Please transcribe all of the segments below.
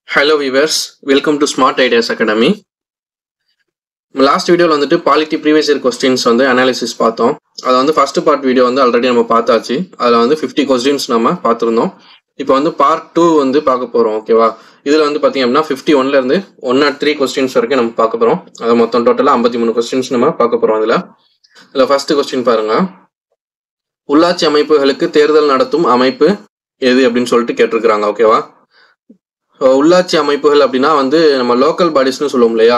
hello viewers welcome to smart ideas academy last வீடியோவில் வந்துட்டு polity previous year questions வந்து analysis பார்த்தோம் அதை வந்து ஃபர்ஸ்ட் பார்ட் வீடியோ வந்து ஆல்ரெடி நம்ம பார்த்தாச்சு அதில் வந்து ஃபிஃப்டி கொஸ்டின்ஸ் நம்ம பார்த்துருந்தோம் இப்போ வந்து பார்ட் டூ வந்து பார்க்க போகிறோம் ஓகேவா இதில் வந்து பார்த்தீங்க அப்படின்னா ஃபிஃப்டி ஒன்லேருந்து ஒன் நாட் த்ரீ கொஸ்டின்ஸ் வரைக்கும் நம்ம பார்க்க போகிறோம் அது மொத்தம் டோட்டலாக ஐம்பத்தி மூணு கொஸ்டின்ஸ் நம்ம பார்க்க போகிறோம் அதில் இதில் ஃபர்ஸ்ட் கொஸ்டின் பாருங்க உள்ளாட்சி அமைப்புகளுக்கு தேர்தல் நடத்தும் அமைப்பு எது அப்படின்னு சொல்லிட்டு கேட்டிருக்கிறாங்க ஓகேவா ஸோ உள்ளாட்சி அமைப்புகள் அப்படின்னா வந்து நம்ம லோக்கல் பாடிஸ்னு சொல்லுவோம் இல்லையா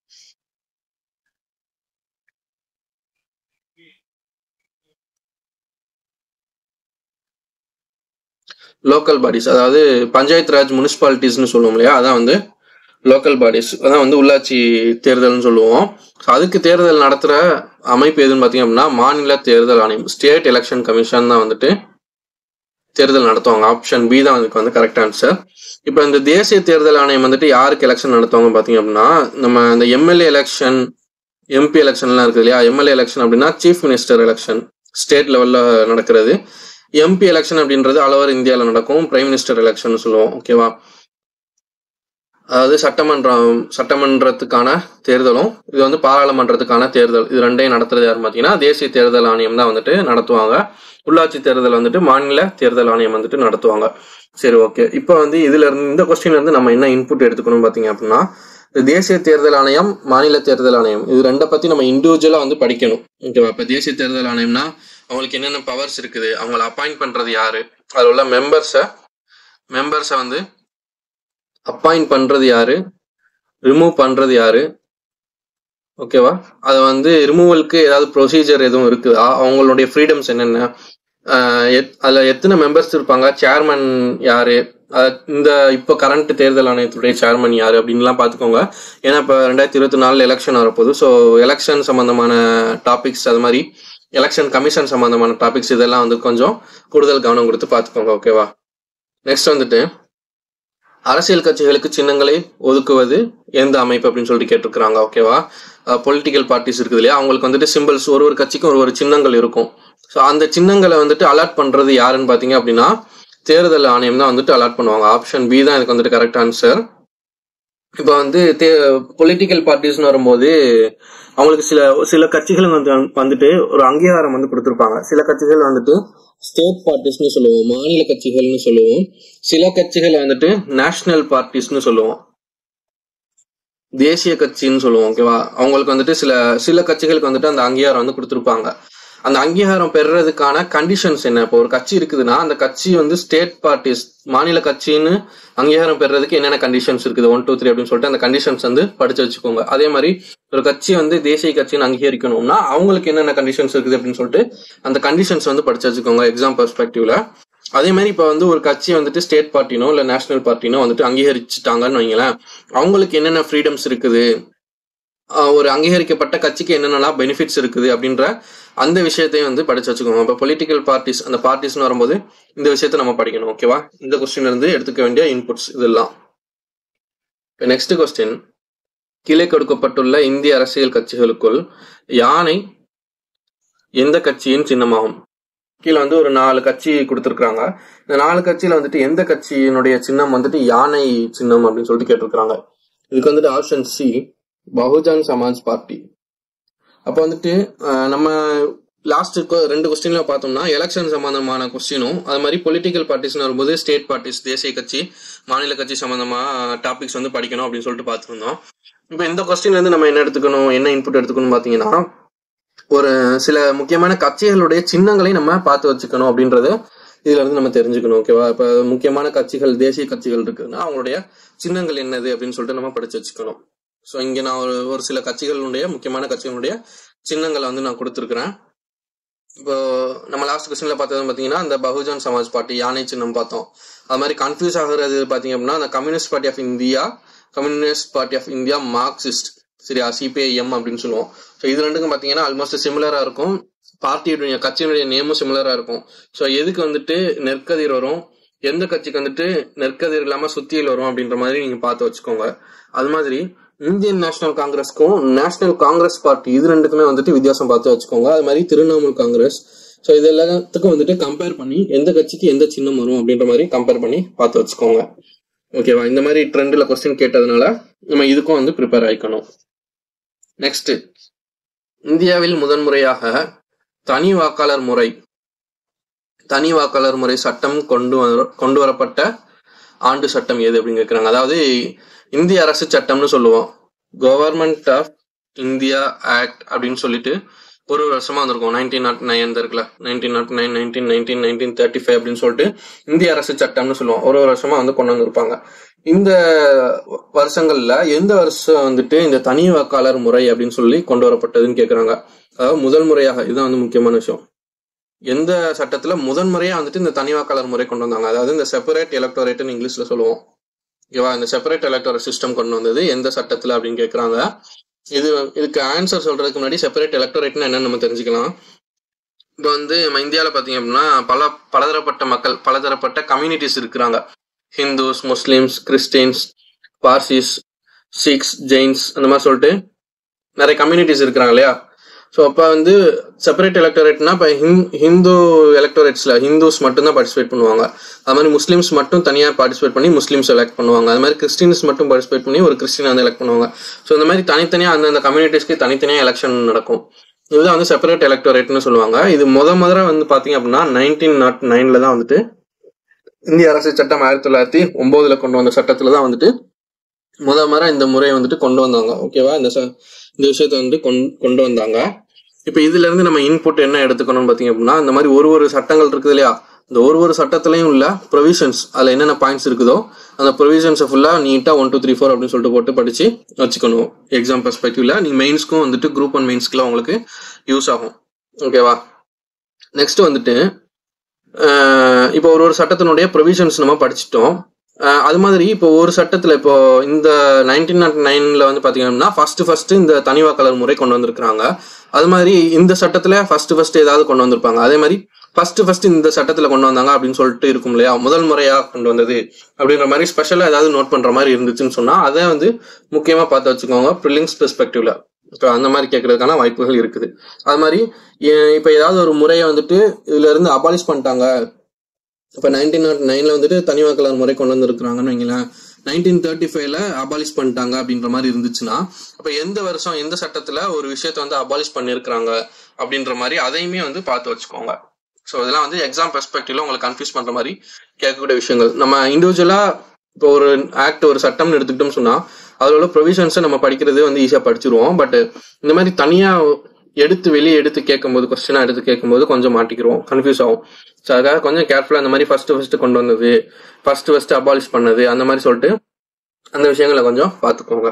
லோக்கல் பாடிஸ் அதாவது பஞ்சாயத்து ராஜ் முனிசிபாலிட்டிஸ்னு சொல்லுவோம் இல்லையா அதான் வந்து லோக்கல் பாடிஸ் அதான் வந்து உள்ளாட்சி தேர்தல்னு சொல்லுவோம் ஸோ அதுக்கு தேர்தல் நடத்துகிற அமைப்பு எதுன்னு பார்த்தீங்க அப்படின்னா மாநில தேர்தல் ஆணையம் ஸ்டேட் எலெக்ஷன் கமிஷன் தான் வந்துட்டு தேர்தல் நடத்துவாங்க ஆப்ஷன் பி தான் அதுக்கு வந்து கரெக்ட் ஆன்சர் இப்போ இந்த தேசிய தேர்தல் ஆணையம் வந்துட்டு யாருக்கு எலெக்ஷன் நடத்துவாங்க பார்த்தீங்க அப்படின்னா நம்ம இந்த எம்எல்ஏ எலெக்ஷன் எம்பி எலெக்ஷன்லாம் இருக்குது இல்லையா எம்எல்ஏ எலெக்ஷன் அப்படின்னா சீஃப் மினிஸ்டர் எலெக்ஷன் ஸ்டேட் லெவலில் நடக்கிறது எம்பி எலெக்ஷன் அப்படின்றது அளவர் இந்தியாவில் நடக்கும் பிரைம் மினிஸ்டர் எலெக்ஷன் சொல்லுவோம் ஓகேவா அதாவது சட்டமன்றம் சட்டமன்றத்துக்கான தேர்தலும் இது வந்து பாராளுமன்றத்துக்கான தேர்தல் இது ரெண்டையும் நடத்துறது யார் பார்த்தீங்கன்னா தேசிய தேர்தல் ஆணையம் தான் வந்துட்டு நடத்துவாங்க உள்ளாட்சி தேர்தல் வந்துட்டு மாநில தேர்தல் ஆணையம் வந்துட்டு நடத்துவாங்க சரி ஓகே இப்போ வந்து இதுல இருந்து இந்த கொஸ்டின்ல இருந்து நம்ம என்ன இன்புட் எடுத்துக்கணும் பார்த்தீங்க அப்படின்னா இந்த தேசிய தேர்தல் ஆணையம் மாநில தேர்தல் ஆணையம் இது ரெண்டை பத்தி நம்ம இண்டிவிஜுவலா வந்து படிக்கணும் ஓகேவா இப்போ தேசிய தேர்தல் ஆணையம்னா அவங்களுக்கு என்னென்ன பவர்ஸ் இருக்குது அவங்கள அப்பாயிண்ட் பண்றது யாரு அதில் உள்ள மெம்பர்ஸை மெம்பர்ஸை வந்து அப்பாயிண்ட் பண்றது யாரு ரிமூவ் பண்றது யாரு ஓகேவா அது வந்து ரிமூவலுக்கு ஏதாவது ப்ரொசீஜர் எதுவும் இருக்குதா அவங்களுடைய ஃப்ரீடம்ஸ் என்னென்ன அதில் எத்தனை மெம்பர்ஸ் இருப்பாங்க சேர்மன் யாரு இந்த இப்போ கரண்ட் தேர்தல் ஆணையத்துடைய சேர்மன் யாரு அப்படின்லாம் பார்த்துக்கோங்க ஏன்னா இப்போ ரெண்டாயிரத்தி இருபத்தி நாலு எலெக்ஷன் வரப்போகுது ஸோ எலெக்ஷன் சம்மந்தமான டாபிக்ஸ் அது மாதிரி எலெக்ஷன் கமிஷன் சம்மந்தமான டாபிக்ஸ் இதெல்லாம் வந்து கொஞ்சம் கூடுதல் கவனம் கொடுத்து பார்த்துக்கோங்க ஓகேவா நெக்ஸ்ட் வந்துட்டு அரசியல் கட்சிகளுக்கு சின்னங்களை ஒதுக்குவது எந்த அமைப்பு அப்படின்னு சொல்லிட்டு கேட்டிருக்கிறாங்க ஓகேவா பொலிட்டிக்கல் பார்ட்டிஸ் இருக்குது இல்லையா அவங்களுக்கு வந்துட்டு சிம்பிள்ஸ் ஒரு ஒரு கட்சிக்கும் ஒரு ஒரு சின்னங்கள் இருக்கும் ஸோ அந்த சின்னங்களை வந்துட்டு அலாட் பண்றது யாருன்னு பார்த்தீங்க அப்படின்னா தேர்தல் ஆணையம் தான் வந்துட்டு அலாட் பண்ணுவாங்க ஆப்ஷன் பி தான் இதுக்கு வந்துட்டு கரெக்ட் ஆன்சர் இப்போ வந்து தே பொலிட்டிக்கல் பார்ட்டிஸ்னு வரும்போது அவங்களுக்கு சில சில கட்சிகள் வந்து வந்துட்டு ஒரு அங்கீகாரம் வந்து கொடுத்துருப்பாங்க சில கட்சிகள் வந்துட்டு ஸ்டேட் பார்ட்டிஸ்னு சொல்லுவோம் மாநில கட்சிகள்னு சொல்லுவோம் சில கட்சிகள் வந்துட்டு நேஷனல் பார்ட்டிஸ்னு சொல்லுவோம் தேசிய கட்சின்னு சொல்லுவோம் ஓகேவா அவங்களுக்கு வந்துட்டு சில சில கட்சிகளுக்கு வந்துட்டு அந்த அங்கீகாரம் வந்து கொடுத்துருப்பாங்க அந்த அங்கீகாரம் பெறுறதுக்கான கண்டிஷன்ஸ் என்ன இப்போ ஒரு கட்சி இருக்குதுன்னா அந்த கட்சி வந்து ஸ்டேட் பார்ட்டிஸ் மாநில கட்சின்னு அங்கீகாரம் பெறுறதுக்கு என்னென்ன கண்டிஷன்ஸ் இருக்குது ஒன் டூ த்ரீ அப்படின்னு சொல்லிட்டு அந்த கண்டிஷன்ஸ் வந்து படிச்சு வச்சுக்கோங்க அதே மாதிரி ஒரு கட்சி வந்து தேசிய கட்சின்னு அங்கீகரிக்கணும்னா அவங்களுக்கு என்னென்ன கண்டிஷன்ஸ் இருக்குது அப்படின்னு சொல்லிட்டு அந்த கண்டிஷன்ஸ் வந்து படிச்சு வச்சுக்கோங்க எக்ஸாம் பெர்ஸ்பெக்டிவ்ல அதே மாதிரி இப்போ வந்து ஒரு கட்சி வந்துட்டு ஸ்டேட் பார்ட்டினோ இல்லை நேஷனல் பார்ட்டினோ வந்துட்டு அங்கீகரிச்சுட்டாங்கன்னு வைங்களேன் அவங்களுக்கு என்னென்ன ஃப்ரீடம்ஸ் இருக்குது ஒரு அங்கீகரிக்கப்பட்ட கட்சிக்கு என்னென்னலாம் பெனிஃபிட்ஸ் இருக்குது அப்படின்ற அந்த விஷயத்தையும் வந்து படிச்சு வச்சுக்கோங்க இப்போ பொலிட்டிக்கல் பார்ட்டிஸ் அந்த பார்ட்டிஸ்னு வரும்போது இந்த விஷயத்த நம்ம படிக்கணும் ஓகேவா இந்த கொஸ்டின்ல இருந்து எடுத்துக்க வேண்டிய இன்புட்ஸ் இதெல்லாம் இப்போ நெக்ஸ்ட் கொஸ்டின் கீழே கொடுக்கப்பட்டுள்ள இந்திய அரசியல் கட்சிகளுக்குள் யானை எந்த கட்சியின் சின்னமாகும் கீழே வந்து ஒரு நாலு கட்சி கொடுத்துருக்காங்க இந்த நாலு கட்சியில வந்துட்டு எந்த கட்சியினுடைய சின்னம் வந்துட்டு யானை சின்னம் அப்படின்னு சொல்லிட்டு கேட்டிருக்காங்க இதுக்கு வந்துட்டு option C Bahujan Samaj party அப்போ வந்துட்டு நம்ம லாஸ்ட் ரெண்டு கொஸ்டின்ல பார்த்தோம்னா எலெக்ஷன் சம்பந்தமான கொஸ்டினும் அது மாதிரி பொலிட்டிக்கல் பார்ட்டிஸ்னு வரும்போது ஸ்டேட் பார்ட்டிஸ் தேசிய கட்சி மாநில கட்சி சம்பந்தமா டாபிக்ஸ் வந்து படிக்கணும் அப்படின்னு சொல்லிட்டு பார்த்துருந்தோம் இப்போ இந்த கொஸ்டின்ல இருந்து நம்ம என்ன எடுத்துக்கணும் என்ன இன்புட் எடுத்துக்கணும் பார்த்தீங்கன்னா ஒரு சில முக்கியமான கட்சிகளுடைய சின்னங்களை நம்ம பார்த்து வச்சுக்கணும் அப்படின்றது இதுல இருந்து நம்ம தெரிஞ்சுக்கணும் ஓகேவா இப்ப முக்கியமான கட்சிகள் தேசிய கட்சிகள் இருக்குதுன்னா அவங்களுடைய சின்னங்கள் என்னது அப்படின்னு சொல்லிட்டு நம்ம படிச்சு வச்சுக்கணும் ஸோ இங்க நான் ஒரு ஒரு சில கட்சிகளுடைய முக்கியமான கட்சிகளுடைய சின்னங்களை வந்து நான் கொடுத்துருக்கிறேன் இப்போ நம்ம லாஸ்ட் கொஸ்டின்ல பார்த்தது பார்த்தீங்கன்னா இந்த பகுஜன் சமாஜ் பார்ட்டி யானை சின்னம் பார்த்தோம் அது மாதிரி கன்ஃபியூஸ் ஆகுறது பார்த்தீங்க அப்படின்னா அந்த communist party of India communist party of India Marxist சரியா சிபிஐஎம் அப்படின்னு சொல்லுவோம் ஸோ இது ரெண்டுக்கும் பார்த்தீங்கன்னா ஆல்மோஸ்ட் சிமிலரா இருக்கும் பார்ட்டியுடைய கட்சியினுடைய நேமும் சிமிலரா இருக்கும் ஸோ எதுக்கு வந்துட்டு நெற்கதிர் வரும் எந்த கட்சிக்கு வந்துட்டு நெற்கதிர் இல்லாம சுத்தியில் வரும் அப்படின்ற மாதிரி நீங்க பார்த்து வச்சுக்கோங்க அது மாதிரி இந்தியன் நேஷனல் காங்கிரஸ்க்கும் நேஷனல் காங்கிரஸ் பார்ட்டி இது ரெண்டுக்குமே வந்துட்டு வித்தியாசம் பார்த்து வச்சுக்கோங்க அது மாதிரி திரிணாமுல் காங்கிரஸ் ஸோ இது எல்லாத்துக்கும் வந்துட்டு கம்பேர் பண்ணி எந்த கட்சிக்கு எந்த சின்னம் வரும் அப்படின்ற மாதிரி கம்பேர் பண்ணி பார்த்து வச்சுக்கோங்க ஓகேவா இந்த மாதிரி ட்ரெண்ட்ல கொஸ்டின் கேட்டதுனால நம்ம இதுக்கும் வந்து ப்ரிப்பேர் ஆயிக்கணும் நெக்ஸ்ட் இந்தியாவில் முதன்முறையாக தனி வாக்காளர் முறை தனி வாக்காளர் முறை சட்டம் கொண்டு வர கொண்டு வரப்பட்ட ஆண்டு சட்டம் எது அப்படின்னு கேட்குறாங்க அதாவது இந்திய அரசு சட்டம்னு சொல்லுவோம் கவர்மெண்ட் ஆஃப் இந்தியா ஆக்ட் அப்படின்னு சொல்லிட்டு ஒரு ஒரு வருஷமா வந்திருக்கும் நைன்டீன் நாட் நைன் இருக்குல்ல nineteen nought nine nineteen nineteen nineteen thirty five அப்படின்னு சொல்லிட்டு இந்திய அரசு சட்டம்னு சொல்லுவோம் ஒரு ஒரு வருஷமா வந்து கொண்டு வந்திருப்பாங்க இந்த வருஷங்கள்ல எந்த வருஷம் வந்துட்டு இந்த தனி வாக்காளர் முறை அப்படின்னு சொல்லி கொண்டு வரப்பட்டதுன்னு கேக்குறாங்க அதாவது முதல் முறையாக இதுதான் வந்து முக்கியமான விஷயம் எந்த சட்டத்துல முதன் முறையா வந்துட்டு இந்த தனி வாக்காளர் முறை கொண்டு வந்தாங்க அதாவது இந்த செப்பரேட் எலக்டோரேட்னு இங்கிலீஷ்ல சொல்லுவோம் ஓகேவா இந்த செப்பரேட் எலக்டோரேட் சிஸ்டம் கொண்டு வந்தது எந்த சட்டத்துல அப்படின்னு கேக்குறாங்க இது இதுக்கு ஆன்சர் சொல்றதுக்கு முன்னாடி செப்பரேட் எலக்டோரேட்னா என்னன்னு நம்ம தெரிஞ்சுக்கலாம் இப்போ வந்து நம்ம இந்தியாவில் பார்த்தீங்க அப்படின்னா பல பலதரப்பட்ட மக்கள் பலதரப்பட்ட கம்யூனிட்டிஸ் இருக்கிறாங்க ஹிந்துஸ் முஸ்லிம்ஸ் கிறிஸ்டின்ஸ் பார்சிஸ் சிக்ஸ் ஜெயின்ஸ் அந்த மாதிரி சொல்லிட்டு நிறைய கம்யூனிட்டிஸ் இருக்கிறாங்க இல்லையா ஸோ அப்போ வந்து செப்பரேட் எலக்டோரேட்னா இப்போ ஹிந்து எலக்டோரேட்ஸில் ஹிந்துஸ் மட்டும்தான் பார்ட்டிசிபேட் பண்ணுவாங்க அது மாதிரி முஸ்லீம்ஸ் மட்டும் தனியாக பார்ட்டிசிபேட் பண்ணி முஸ்லீம்ஸ் எலெக்ட் பண்ணுவாங்க அது மாதிரி கிறிஸ்டின்ஸ் மட்டும் பார்ட்டிசிபேட் பண்ணி ஒரு கிறிஸ்டின் வந்து எலெக்ட் பண்ணுவாங்க ஸோ இந்த மாதிரி தனித்தனியாக அந்தந்த கம்யூனிட்டிஸ்க்கு தனித்தனியாக எலெக்ஷன் நடக்கும் இதுதான் வந்து செப்பரேட் எலக்டோரேட்னு சொல்லுவாங்க இது முத முதல்ல வந்து பார்த்தீங்க அப்படின்னா நைன்டீன் நாட் நைன்ல தான் வந்துட்டு இந்திய அரசு சட்டம் ஆயிரத்தி தொள்ளாயிரத்தி ஒன்பதுல கொண்டு வந்த சட்டத்துல தான் வந்துட்டு முத முறை இந்த முறையை வந்துட்டு கொண்டு வந்தாங்க ஓகேவா இந்த ச- இந்த விஷயத்த வந்து கொண்- கொண்டு வந்தாங்க இப்போ இதுல இருந்து நம்ம இன்புட் என்ன எடுத்துக்கணும்னு பாத்தீங்க அப்படின்னா இந்த மாதிரி ஒரு ஒரு சட்டங்கள் இருக்குது இல்லையா இந்த ஒரு ஒரு சட்டத்திலையும் உள்ள ப்ரொவிஷன்ஸ் அதுல என்னென்ன பாயிண்ட்ஸ் இருக்குதோ அந்த ப்ரொவிஷன்ஸை ஃபுல்லா நீட்டா ஒன் டூ த்ரீ ஃபோர் அப்படின்னு சொல்லிட்டு போட்டு படிச்சு வச்சுக்கணும் எக்ஸாம் பெர்ஸ்பெக்டிவ்ல நீ மெயின்ஸ்க்கும் வந்துட்டு குரூப் ஒன் மெயின்ஸ்க்குலாம் உங்களுக்கு யூஸ் ஆகும் ஓகேவா நெக்ஸ்ட் வந்துட்டு அஹ் இப்போ ஒரு ஒரு சட்டத்தினுடைய ப்ரொவிஷன்ஸ் நம்ம படிச்சிட்டோம் அஹ் அது மாதிரி இப்போ ஒரு சட்டத்துல இப்போ இந்த நைன்டீன் நாட் நைன்ல வந்து பாத்தீங்கன்னா ஃபர்ஸ்ட் ஃபர்ஸ்ட் இந்த தனி வாக்காளர் முறை கொண்டு வந்திருக்காங்க அது மாதிரி இந்த சட்டத்துல ஃபர்ஸ்ட் ஃபர்ஸ்ட் ஏதாவது கொண்டு வந்திருப்பாங்க அதே மாதிரி ஃபர்ஸ்ட் ஃபர்ஸ்ட் இந்த சட்டத்துல கொண்டு வந்தாங்க அப்படின்னு சொல்லிட்டு இருக்கும் இல்லையா முதல் முறையா கொண்டு வந்தது அப்படின்ற மாதிரி ஸ்பெஷலா ஏதாவது நோட் பண்ற மாதிரி இருந்துச்சுன்னு சொன்னா அதை வந்து முக்கியமா பார்த்து வச்சுக்கோங்க ப்ரிலிங்ஸ் பெர்ஸ்பெக்டிவ்ல இப்போ அந்த மாதிரி கேட்கறதுக்கான வாய்ப்புகள் இருக்குது அது மாதிரி எ- இப்போ ஏதாவது ஒரு முறையை வந்துட்டு இதுல இருந்து அபாலிஷ் பண்ணிட்டாங்க இப்போ நைன்டீன் நாட் நைன்ல வந்துட்டு தனி வாக்காளர் முறை கொண்டு வந்திருக்கிறாங்கன்னு வைங்களேன் நைன்டீன் தேர்ட்டி ஃபைவ்ல அபாலிஷ் பண்ணிட்டாங்க அப்படின்ற மாதிரி இருந்துச்சுன்னா அப்போ எந்த வருஷம் எந்த சட்டத்துல ஒரு விஷயத்தை வந்து அபாலிஷ் பண்ணியிருக்கிறாங்க அப்படின்ற மாதிரி அதையுமே வந்து பார்த்து வச்சுக்கோங்க ஸோ இதெல்லாம் வந்து எக்ஸாம் பெர்ஸ்பெக்டிவ்ல உங்களுக்கு கன்ஃபியூஸ் பண்ற மாதிரி கேட்கக்கூடிய விஷயங்கள் நம்ம இண்டிவிஜுவலா இப்போ ஒரு ஆக்ட் ஒரு சட்டம்னு எடுத்துக்கிட்டோம் சொன்னா அதில் உள்ள ப்ரொவிஷன்ஸை நம்ம படிக்கிறது வந்து ஈஸியாக படிச்சிருவோம் பட் இந்த மாதிரி தனியா எடுத்து வெளியே எடுத்து கேட்கும்போது கொஸ்டினா எடுத்து கேட்கும்போது கொஞ்சம் மாட்டிக்கிறோம் கன்ஃபியூஸ் ஆகும் ஸோ அதுக்காக கொஞ்சம் கேர்ஃபுல்லாக அந்த மாதிரி ஃபர்ஸ்ட் ஃபர்ஸ்ட் கொண்டு வந்தது ஃபர்ஸ்ட் ஃபர்ஸ்ட் அபாலிஷ் பண்ணது அந்த மாதிரி சொல்லிட்டு அந்த விஷயங்களை கொஞ்சம் பார்த்துக்கோங்க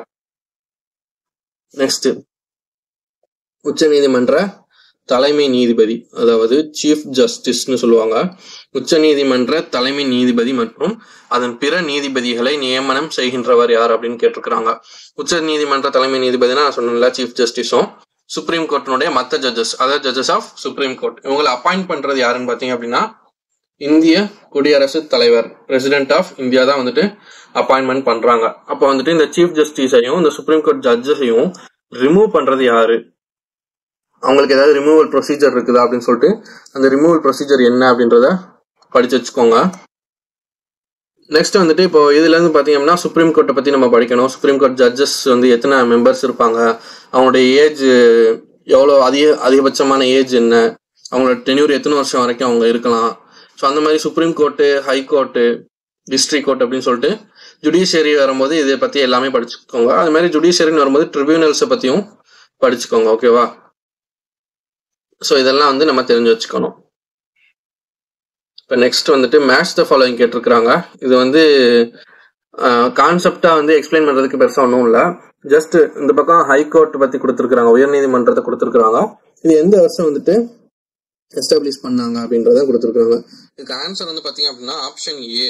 நெக்ஸ்ட் உச்ச நீதிமன்ற தலைமை நீதிபதி அதாவது சீஃப் ஜஸ்டிஸ்னு சொல்லுவாங்க உச்ச நீதிமன்ற தலைமை நீதிபதி மற்றும் அதன் பிற நீதிபதிகளை நியமனம் செய்கின்றவர் யார் அப்படின்னு கேட்டிருக்கிறாங்க உச்ச நீதிமன்ற தலைமை நீதிபதினா நான் சொன்னேன்ல சீஃப் ஜஸ்டிஸும் சுப்ரீம் கோர்ட்டினுடைய மற்ற ஜட்ஜஸ் அதாவது ஜட்ஜஸ் ஆஃப் சுப்ரீம் கோர்ட் இவங்களை அப்பாயிண்ட் பண்றது யாருன்னு பாத்தீங்க அப்படின்னா இந்திய குடியரசுத் தலைவர் பிரசிடென்ட் ஆஃப் இந்தியா தான் வந்துட்டு அப்பாயின்மெண்ட் பண்றாங்க அப்போ வந்துட்டு இந்த சீஃப் ஜஸ்டிஸையும் இந்த சுப்ரீம் கோர்ட் ஜட்ஜஸையும் ரிமூவ் பண்றது யாரு அவங்களுக்கு ஏதாவது ரிமூவல் ப்ரொசீஜர் இருக்குதா அப்படின்னு சொல்லிட்டு அந்த ரிமூவல் ப்ரொசீஜர் என்ன அப்படின்றத படிச்சு வச்சுக்கோங்க நெக்ஸ்ட் வந்துட்டு இப்போ இதுல இருந்து பாத்தீங்கன்னா சுப்ரீம் கோர்ட்டை பத்தி நம்ம படிக்கணும் சுப்ரீம் கோர்ட் ஜட்ஜஸ் வந்து எத்தனை மெம்பர்ஸ் இருப்பாங்க அவங்களுடைய ஏஜ் எவ்வளோ அதிக அதிகபட்சமான ஏஜ் என்ன அவங்களோட டென்யூர் எத்தனை வருஷம் வரைக்கும் அவங்க இருக்கலாம் ஸோ அந்த மாதிரி supreme court high court district court அப்படின்னு சொல்லிட்டு ஜுடிஷியரி வரும்போது இதை பத்தி எல்லாமே படிச்சுக்கோங்க அது மாதிரி ஜுடிஷியரின்னு வரும்போது ட்ரிபியூனல்ஸை பத்தியும் படிச்சுக்கோங்க ஓகேவா ஸோ இதெல்லாம் வந்து நம்ம தெரிஞ்சு வச்சுக்கணும் இப்போ நெக்ஸ்ட் வந்துட்டு மேட்ச் த ஃபாலோயிங் கேட்டிருக்கிறாங்க இது வந்து கான்செப்டா வந்து எக்ஸ்பிளைன் பண்றதுக்கு பெருசா ஒன்றும் இல்லை ஜஸ்ட் இந்த பக்கம் ஹை கோர்ட் பத்தி கொடுத்துருக்காங்க உயர்நீதிமன்றத்தை கொடுத்துருக்காங்க இது எந்த வருஷம் வந்துட்டு எஸ்டாப்ளிஷ் பண்ணாங்க அப்படின்றத கொடுத்துருக்காங்க இதுக்கு ஆன்சர் வந்து பாத்தீங்க அப்படின்னா option A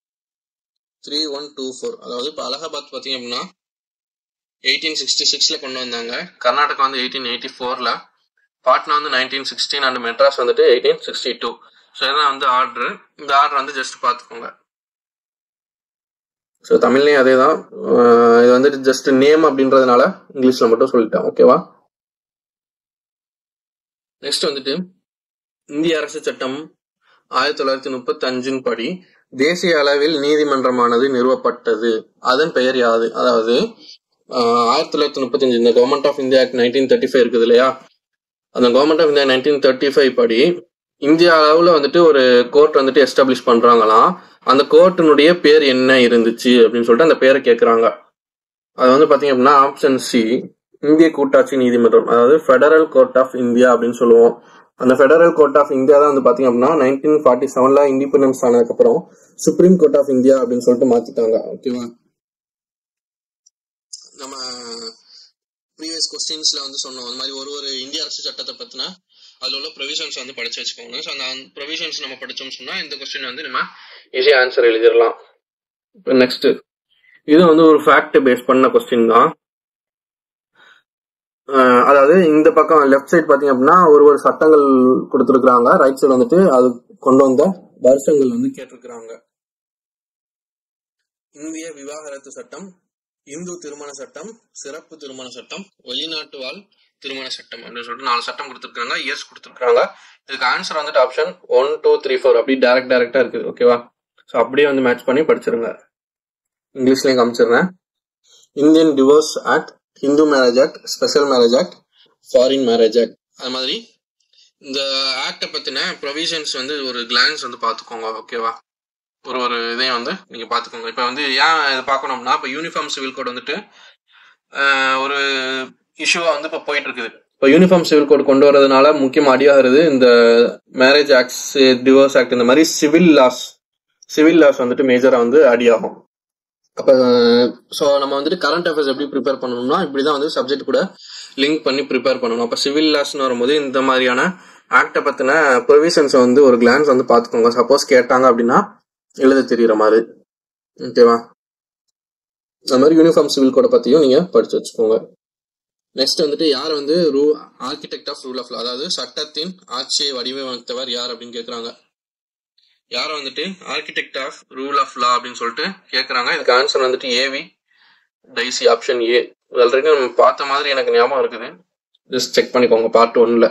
three one two four அதாவது இப்போ அலகாபாத் பாத்தீங்க அப்படின்னா எயிட்டீன் சிக்ஸ்டி சிக்ஸ்ல கொண்டு வந்தாங்க கர்நாடகா வந்து எயிட்டீன் எயிட்டி ஃபோர்ல பாட்னா வந்து நைன்டீன் சிக்ஸ்டீன் அண்ட் மெட்ராஸ் வந்துட்டு எயிட்டீன் சிக்ஸ்டி டூ ஸோ இதான் வந்து ஆர்டர் இந்த ஆர்டர் வந்து ஜஸ்ட் பார்த்துக்கோங்க ஸோ தமிழ்லேயும் அதே தான் இது வந்துட்டு ஜஸ்ட் நேம் அப்படின்றதுனால இங்கிலீஷில் மட்டும் சொல்லிட்டேன் ஓகேவா நெக்ஸ்ட் வந்துட்டு இந்திய அரசு சட்டம் ஆயிரத்தி தொள்ளாயிரத்தி முப்பத்தி அஞ்சின் படி தேசிய அளவில் நீதிமன்றமானது நிறுவப்பட்டது அதன் பெயர் யாது அதாவது ஆஹ், ஆயிரத்தி தொள்ளாயிரத்தி முப்பத்தஞ்சு இந்த government of India act nineteen thirty five இருக்குது இல்லையா அந்த government of India nineteen thirty five படி இந்தியா அளவுல வந்துட்டு ஒரு கோர்ட் வந்துட்டு எஸ்டாப்ளிஷ் பண்றாங்களாம் அந்த கோர்ட்டினுடைய பேர் என்ன இருந்துச்சு அப்படின்னு சொல்லிட்டு அந்த பேரை கேட்கறாங்க அது வந்து பாத்தீங்க அப்படின்னா ஆப்ஷன் சி இந்திய கூட்டாட்சி நீதிமன்றம் அதாவது ஃபெடரல் கோர்ட் ஆஃப் இந்தியா அப்படின்னு சொல்லுவோம் அந்த ஃபெடரல் கோர்ட் ஆஃப் இந்தியா தான் வந்து பாத்தீங்க அப்படின்னா நைன்டீன் ஃபார்ட்டி செவன்ல இண்டிபெண்டன்ஸ் ஆனதுக்கு அப்புறம் சுப்ரீம் கோர்ட் ஆஃப் இந்தியா அப்படின்னு சொல்லிட்டு மாத்திட்டாங்க ஓகேவா நம்ம ப்ரீவியஸ் கொஸ்டின்ஸ்ல வந்து சொன்னோம் அந்த மாதிரி ஒரு ஒரு இந்திய அரசு சட்டத்தை பத்தின அதுல உள்ள ப்ரொவிஷன்ஸ் வந்து படிச்சு வச்சுக்கோங்க ஸோ அந்த ப்ரொவிஷன்ஸ் நம்ம படிச்சோம்னு சொன்னா இந்த கொஸ்டின் வந்து நம்ம ஈஸியா ஆன்சர் எழுதிடலாம் இப்போ நெக்ஸ்ட் இது வந்து ஒரு ஃபேக்ட் பேஸ் பண்ண கொஸ்டின் தான் அஹ் அதாவது இந்த பக்கம் லெஃப்ட் சைடு பாத்தீங்க அப்படின்னா ஒரு ஒரு சட்டங்கள் கொடுத்துருக்காங்க ரைட் சைடு வந்துட்டு அது கொண்டு வந்த வருஷங்கள் வந்து கேட்டிருக்கிறாங்க இந்திய விவாகரத்து சட்டம் இந்து திருமண சட்டம் சிறப்பு திருமண சட்டம் வெளிநாட்டு வாழ் திருமண சட்டம் அப்படின்னு சொல்லிட்டு நாலு சட்டம் கொடுத்துருக்காங்க இயர்ஸ் கொடுத்துருக்காங்க இதுக்கு ஆன்சர் வந்துட்டு option one two three four அப்படி டேரக்ட் டேரக்டா இருக்குது ஓகேவா ஸோ அப்படியே வந்து மேட்ச் பண்ணி படிச்சிருங்க இங்கிலீஷ்லயும் காமிச்சிடுறேன் Indian divorce act Hindu marriage act special marriage act foreign marriage act அது மாதிரி இந்த ஆக்டை பத்தின ப்ரொவிஷன்ஸ் வந்து ஒரு கிளான்ஸ் வந்து பார்த்துக்கோங்க ஓகேவா ஒரு ஒரு இதையும் வந்து நீங்க பார்த்துக்கோங்க இப்போ வந்து ஏன் இது பார்க்கணும்னா இப்போ யூனிஃபார்ம் சிவில் கோட் வந்துட்டு ஆஹ், ஒரு இஷ்யூவா வந்து இப்போ போயிட்டு இருக்குது இப்போ யூனிஃபார்ம் சிவில் கோட் கொண்டு வரதுனால முக்கியமா அடியாகிறது இந்த மேரேஜ் ஆக்ட்ஸ் டிவோர்ஸ் ஆக்ட் இந்த மாதிரி சிவில் லாஸ் சிவில் லாஸ் வந்துட்டு மேஜரா வந்து அடியாகும் அப்ப ஸோ நம்ம வந்துட்டு கரண்ட் அஃபேர்ஸ் எப்படி ப்ரிப்பேர் பண்ணணும்னா இப்படிதான் வந்து சப்ஜெக்ட் கூட லிங்க் பண்ணி ப்ரிப்பேர் பண்ணணும் அப்ப சிவில் லாஸ்னு வரும்போது இந்த மாதிரியான ஆக்டை பத்தின ப்ரொவிஷன்ஸை வந்து ஒரு கிளான்ஸ் வந்து பார்த்துக்கோங்க சப்போஸ் கேட்டாங்க அப்படின்னா எழுத தெரியுற மாதிரி ஓகேவா இந்த மாதிரி யூனிஃபார்ம் சிவில் கோடை பத்தியும் நீங்க படிச்சு வச்சுக்கோங்க நெக்ஸ்ட் வந்துட்டு யார் வந்து ரூ architect of rule of law அதாவது சட்டத்தின் ஆட்சியை வடிவமைத்தவர் யார் அப்படின்னு கேக்குறாங்க யாரை வந்துட்டு architect of rule of law அப்படின்னு சொல்லிட்டு கேக்குறாங்க இதுக்கு ஆன்சர் வந்துட்டு A V Dicey option A already நம்ம பார்த்த மாதிரி எனக்கு ஞாபகம் இருக்குது ஜஸ்ட் செக் பண்ணிக்கோங்க பார்ட் ஒன்ல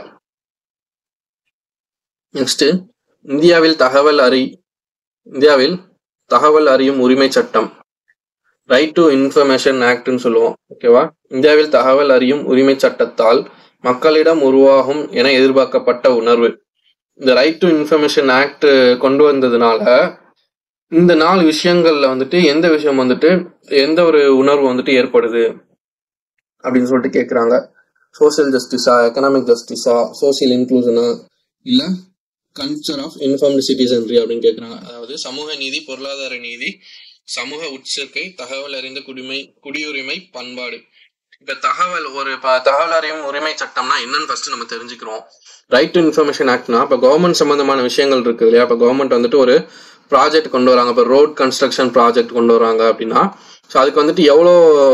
நெக்ஸ்ட் இந்தியாவில் தகவல் அறி இந்தியாவில் தகவல் அறியும் உரிமை சட்டம் ரைட் டு இன்ஃபர்மேஷன் ஆக்ட்னு சொல்லுவோம் ஓகேவா இந்தியாவில் தகவல் அறியும் உரிமை சட்டத்தால் மக்களிடம் உருவாகும் என எதிர்பார்க்கப்பட்ட உணர்வு இந்த ரைட் டு இன்ஃபர்மேஷன் ஆக்ட் கொண்டு வந்ததுனால இந்த நாலு விஷயங்கள்ல வந்துட்டு எந்த விஷயம் வந்துட்டு எந்த ஒரு உணர்வு வந்துட்டு ஏற்படுது அப்படின்னு சொல்லிட்டு கேக்குறாங்க சோசியல் ஜஸ்டிஸா எக்கனாமிக் ஜஸ்டிஸா சோசியல் இன்க்ளூஷனா இல்ல கல்ச்சர் ஆஃப் இன்ஃபார்ம்டு சிட்டிசன்ரி அப்படின்னு கேக்குறாங்க அதாவது சமூக நீதி பொருளாதார நீதி சமூக உட்சேர்க்கை தகவல் அறிந்த குடிமை குடியுரிமை பண்பாடு இப்ப தகவல் ஒரு ப- தகவல் அறியும் உரிமை சட்டம்னா என்னன்னு ஃபர்ஸ்ட் நம்ம தெரிஞ்சுக்கிறோம் ரைட் டு இன்ஃபர்மேஷன் ஆக்ட்னா இப்ப கவர்மெண்ட் சம்பந்தமான விஷயங்கள் இருக்கு இல்லையா இப்ப கவர்மெண்ட் வந்துட்டு ஒரு ப்ராஜெக்ட் கொண்டு வராங்க இப்ப ரோட் கன்ஸ்ட்ரக்ஷன் ப்ராஜெக்ட் கொண்டு வராங்க அப்படின்னா ஸோ அதுக்கு வந்துட்டு எவ்வளோ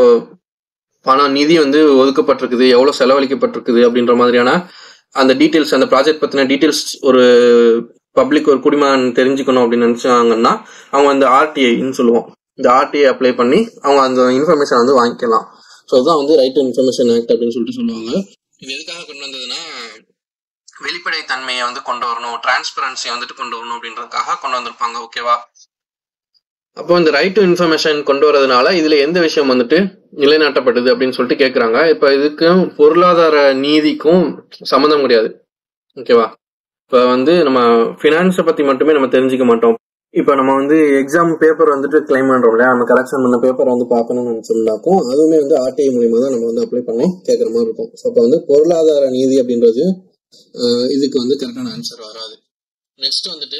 பணம் நிதி வந்து ஒதுக்கப்பட்டிருக்குது எவ்வளவு செலவழிக்கப்பட்டிருக்குது அப்படின்ற மாதிரியான அந்த டீட்டெயில்ஸ் அந்த ப்ராஜெக்ட் பத்தின டீட்டெயில்ஸ் ஒரு பப்ளிக் ஒரு குடிமகன் தெரிஞ்சுக்கணும் அப்படின்னு நினைச்சாங்கன்னா அவங்க அந்த ஆர்டிஐன்னு சொல்லுவோம் இந்த ஆர்டிஐ அப்ளை பண்ணி அவங்க அந்த இன்ஃபர்மேஷன் வந்து வாங்கிக்கலாம் ஸோ அதுதான் வந்து ரைட் டு இன்ஃபர்மேஷன் ஆக்ட் அப்படின்னு சொல்லிட்டு சொல்லுவாங்க இது எதுக்காக கொண்டு வந்ததுன்னா வெளிப்படைத்தன்மையை வந்து கொண்டு வரணும் டிரான்ஸ்பரன்சியை வந்துட்டு கொண்டு வரணும் அப்படின்றதுக்காக கொண்டு வந்திருப்பாங்க ஓகேவா அப்போ இந்த ரைட் டு இன்ஃபர்மேஷன் கொண்டு வரதுனால இதுல எந்த விஷயம் வந்துட்டு நிலைநாட்டப்பட்டது அப்படின்னு சொல்லிட்டு கேக்குறாங்க இப்ப இதுக்கும் பொருளாதார நீதிக்கும் சம்மந்தம் கிடையாது ஓகேவா இப்ப வந்து நம்ம பினான்ஸை பத்தி மட்டுமே நம்ம தெரிஞ்சுக்க மாட்டோம் இப்ப நம்ம வந்து எக்ஸாம் பேப்பர் வந்துட்டு கிளைம் பண்றோம் இல்லையா நம்ம கரெக்ஷன் பண்ண பேப்பர் வந்து பார்க்கணும்னு நினைச்சிருந்தாக்கும் அதுவுமே வந்து ஆர்டிஐ மூலியமா தான் நம்ம வந்து அப்ளை பண்ணி கேட்கற மாதிரி இருக்கும் ஸோ அப்போ வந்து பொருளாதார நீதி அப்படின்றது அஹ், இதுக்கு வந்து கரெக்டான ஆன்சர் வராது நெக்ஸ்ட் வந்துட்டு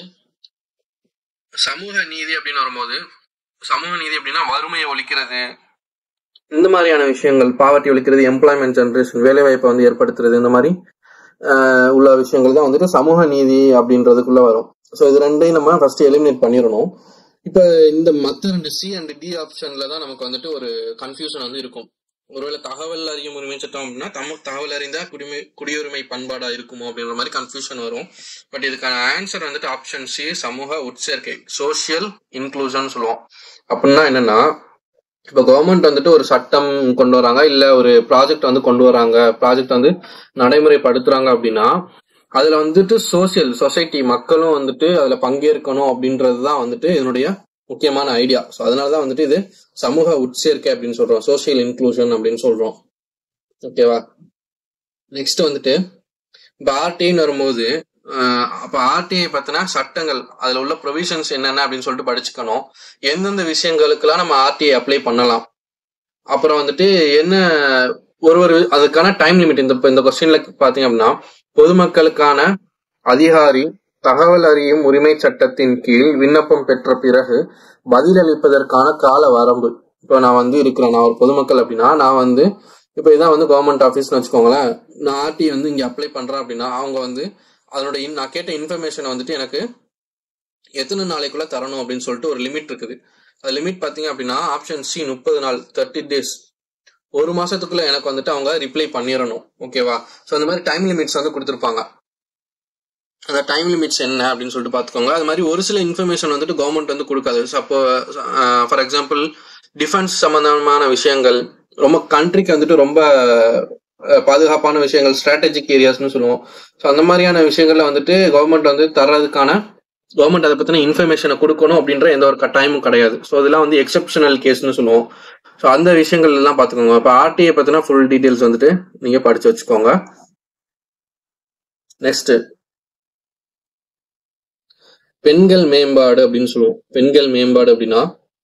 சமூக நீதி அப்படின்னு வரும்போது சமூக நீதி அப்படின்னா வறுமையை ஒழிக்கிறது இந்த மாதிரியான விஷயங்கள் பாவர்ட்டி ஒழிக்கிறது எம்ப்ளாய்மெண்ட் ஜென்ரேஷன் வேலை வாய்ப்பை வந்து ஏற்படுத்துறது இந்த மாதிரி ஆஹ், உள்ள விஷயங்கள் தான் வந்துட்டு சமூக நீதி அப்படின்றதுக்குள்ள வரும் ஸோ இது ரெண்டையும் நம்ம ஃபர்ஸ்ட் எலிமினேட் பண்ணிடணும் இப்போ இந்த மற்ற ரெண்டு சி அண்ட் டி ஆப்ஷன்ல தான் நமக்கு வந்துட்டு ஒரு கன்ஃபியூஷன் வந்து இருக்கும் ஒருவேளை தகவல் அறியும் உரிமை சட்டம் அப்படின்னா தம தகவல் அறிந்தா குடிமை குடியுரிமை பண்பாடா இருக்குமோ அப்படின்ற மாதிரி கன்ஃபியூஷன் வரும் பட் இதுக்கான ஆன்சர் வந்துட்டு ஆப்ஷன் சி சமூக உட்சேர்க்கை சோஷியல் இன்க்ளூஷன் சொல்லுவோம் அப்படின்னா என்னன்னா இப்போ கவர்மெண்ட் வந்துட்டு ஒரு சட்டம் கொண்டு வராங்க இல்ல ஒரு ப்ராஜெக்ட் வந்து கொண்டு வராங்க ப்ராஜெக்ட் வந்து நடைமுறைப்படுத்துறாங்க அப்படின்னா அதுல வந்துட்டு சோசியல் சொசைட்டி மக்களும் வந்துட்டு அதுல பங்கேற்கணும் அப்படின்றது தான் வந்துட்டு இதனுடைய முக்கியமான ஐடியா ஸோ அதனாலதான் வந்துட்டு இது சமூக உட்சேர்க்கை அப்படின்னு சொல்றோம் சோசியல் இன்க்ளூஷன் அப்படின்னு சொல்றோம் ஓகேவா நெக்ஸ்ட் வந்துட்டு இப்போ ஆர்டின்னு வரும்போது ஆஹ் அப்ப ஆர்டிஐ பத்தின சட்டங்கள் அதுல உள்ள ப்ரொவிஷன்ஸ் என்னென்ன அப்படின்னு சொல்லிட்டு படிச்சுக்கணும் எந்தெந்த விஷயங்களுக்கெல்லாம் நம்ம ஆர்டிஐ அப்ளை பண்ணலாம் அப்புறம் வந்துட்டு என்ன ஒரு ஒரு அதுக்கான டைம் லிமிட் இந்த இந்த கொஸ்டின்ல பாத்தீங்க அப்படின்னா பொதுமக்களுக்கான அதிகாரி தகவல் அறியும் உரிமை சட்டத்தின் கீழ் விண்ணப்பம் பெற்ற பிறகு பதிலளிப்பதற்கான கால வரம்பு இப்போ நான் வந்து இருக்கிறேன் நான் ஒரு பொதுமக்கள் அப்படின்னா நான் வந்து இப்போ இதான் வந்து கவர்மெண்ட் ஆஃபீஸ்னு வச்சுக்கோங்களேன் நான் ஆர்டி வந்து இங்கே அப்ளை பண்றேன் அப்படின்னா அவங்க வந்து அதனோட in- நான் கேட்ட இன்ஃபர்மேஷனை வந்துட்டு எனக்கு எத்தனை நாளைக்குள்ள தரணும் அப்படின்னு சொல்லிட்டு ஒரு லிமிட் இருக்குது அது லிமிட் பாத்தீங்க அப்படின்னா ஆப்ஷன் சி முப்பது நாள் தேர்ட்டி டேஸ் ஒரு மாசத்துக்குள்ள எனக்கு வந்துட்டு அவங்க ரிப்ளை பண்ணிடணும் ஓகேவா ஸோ அந்த மாதிரி டைம் லிமிட்ஸ் வந்து கொடுத்துருப்பாங்க அந்த டைம் லிமிட்ஸ் என்ன அப்படின்னு சொல்லிட்டு பார்த்துக்கோங்க அது மாதிரி ஒரு சில இன்ஃபர்மேஷன் வந்துட்டு கவர்மெண்ட் வந்து கொடுக்காது அப்போ ஃபார் எக்ஸாம்பிள் டிஃபென்ஸ் சம்பந்தமான விஷயங்கள் ரொம்ப கண்ட்ரிக்கு வந்துட்டு ரொம்ப அஹ், பாதுகாப்பான விஷயங்கள் ஸ்ட்ராட்டஜிக் ஏரியாஸ்னு சொல்லுவோம் ஸோ அந்த மாதிரியான விஷயங்கள்ல வந்துட்டு கவர்மெண்ட் வந்து தர்றதுக்கான கவர்மெண்ட் அதை பத்தின இன்ஃபர்மேஷனை கொடுக்கணும் அப்படின்ற எந்த ஒரு கட்டாயமும் கிடையாது ஸோ இதெல்லாம் வந்து எக்ஸப்ஷனல் கேஸ்னு சொல்லுவோம் ஸோ அந்த விஷயங்கள் எல்லாம் பார்த்துக்கோங்க இப்போ ஆர்டிஐ பத்தின ஃபுல் டீடைல்ஸ் வந்துட்டு நீங்க படிச்சு வச்சுக்கோங்க நெக்ஸ்ட் பெண்கள் மேம்பாடு அப்படின்னு சொல்லுவோம் பெண்கள் மேம்பாடு அப்படின்னா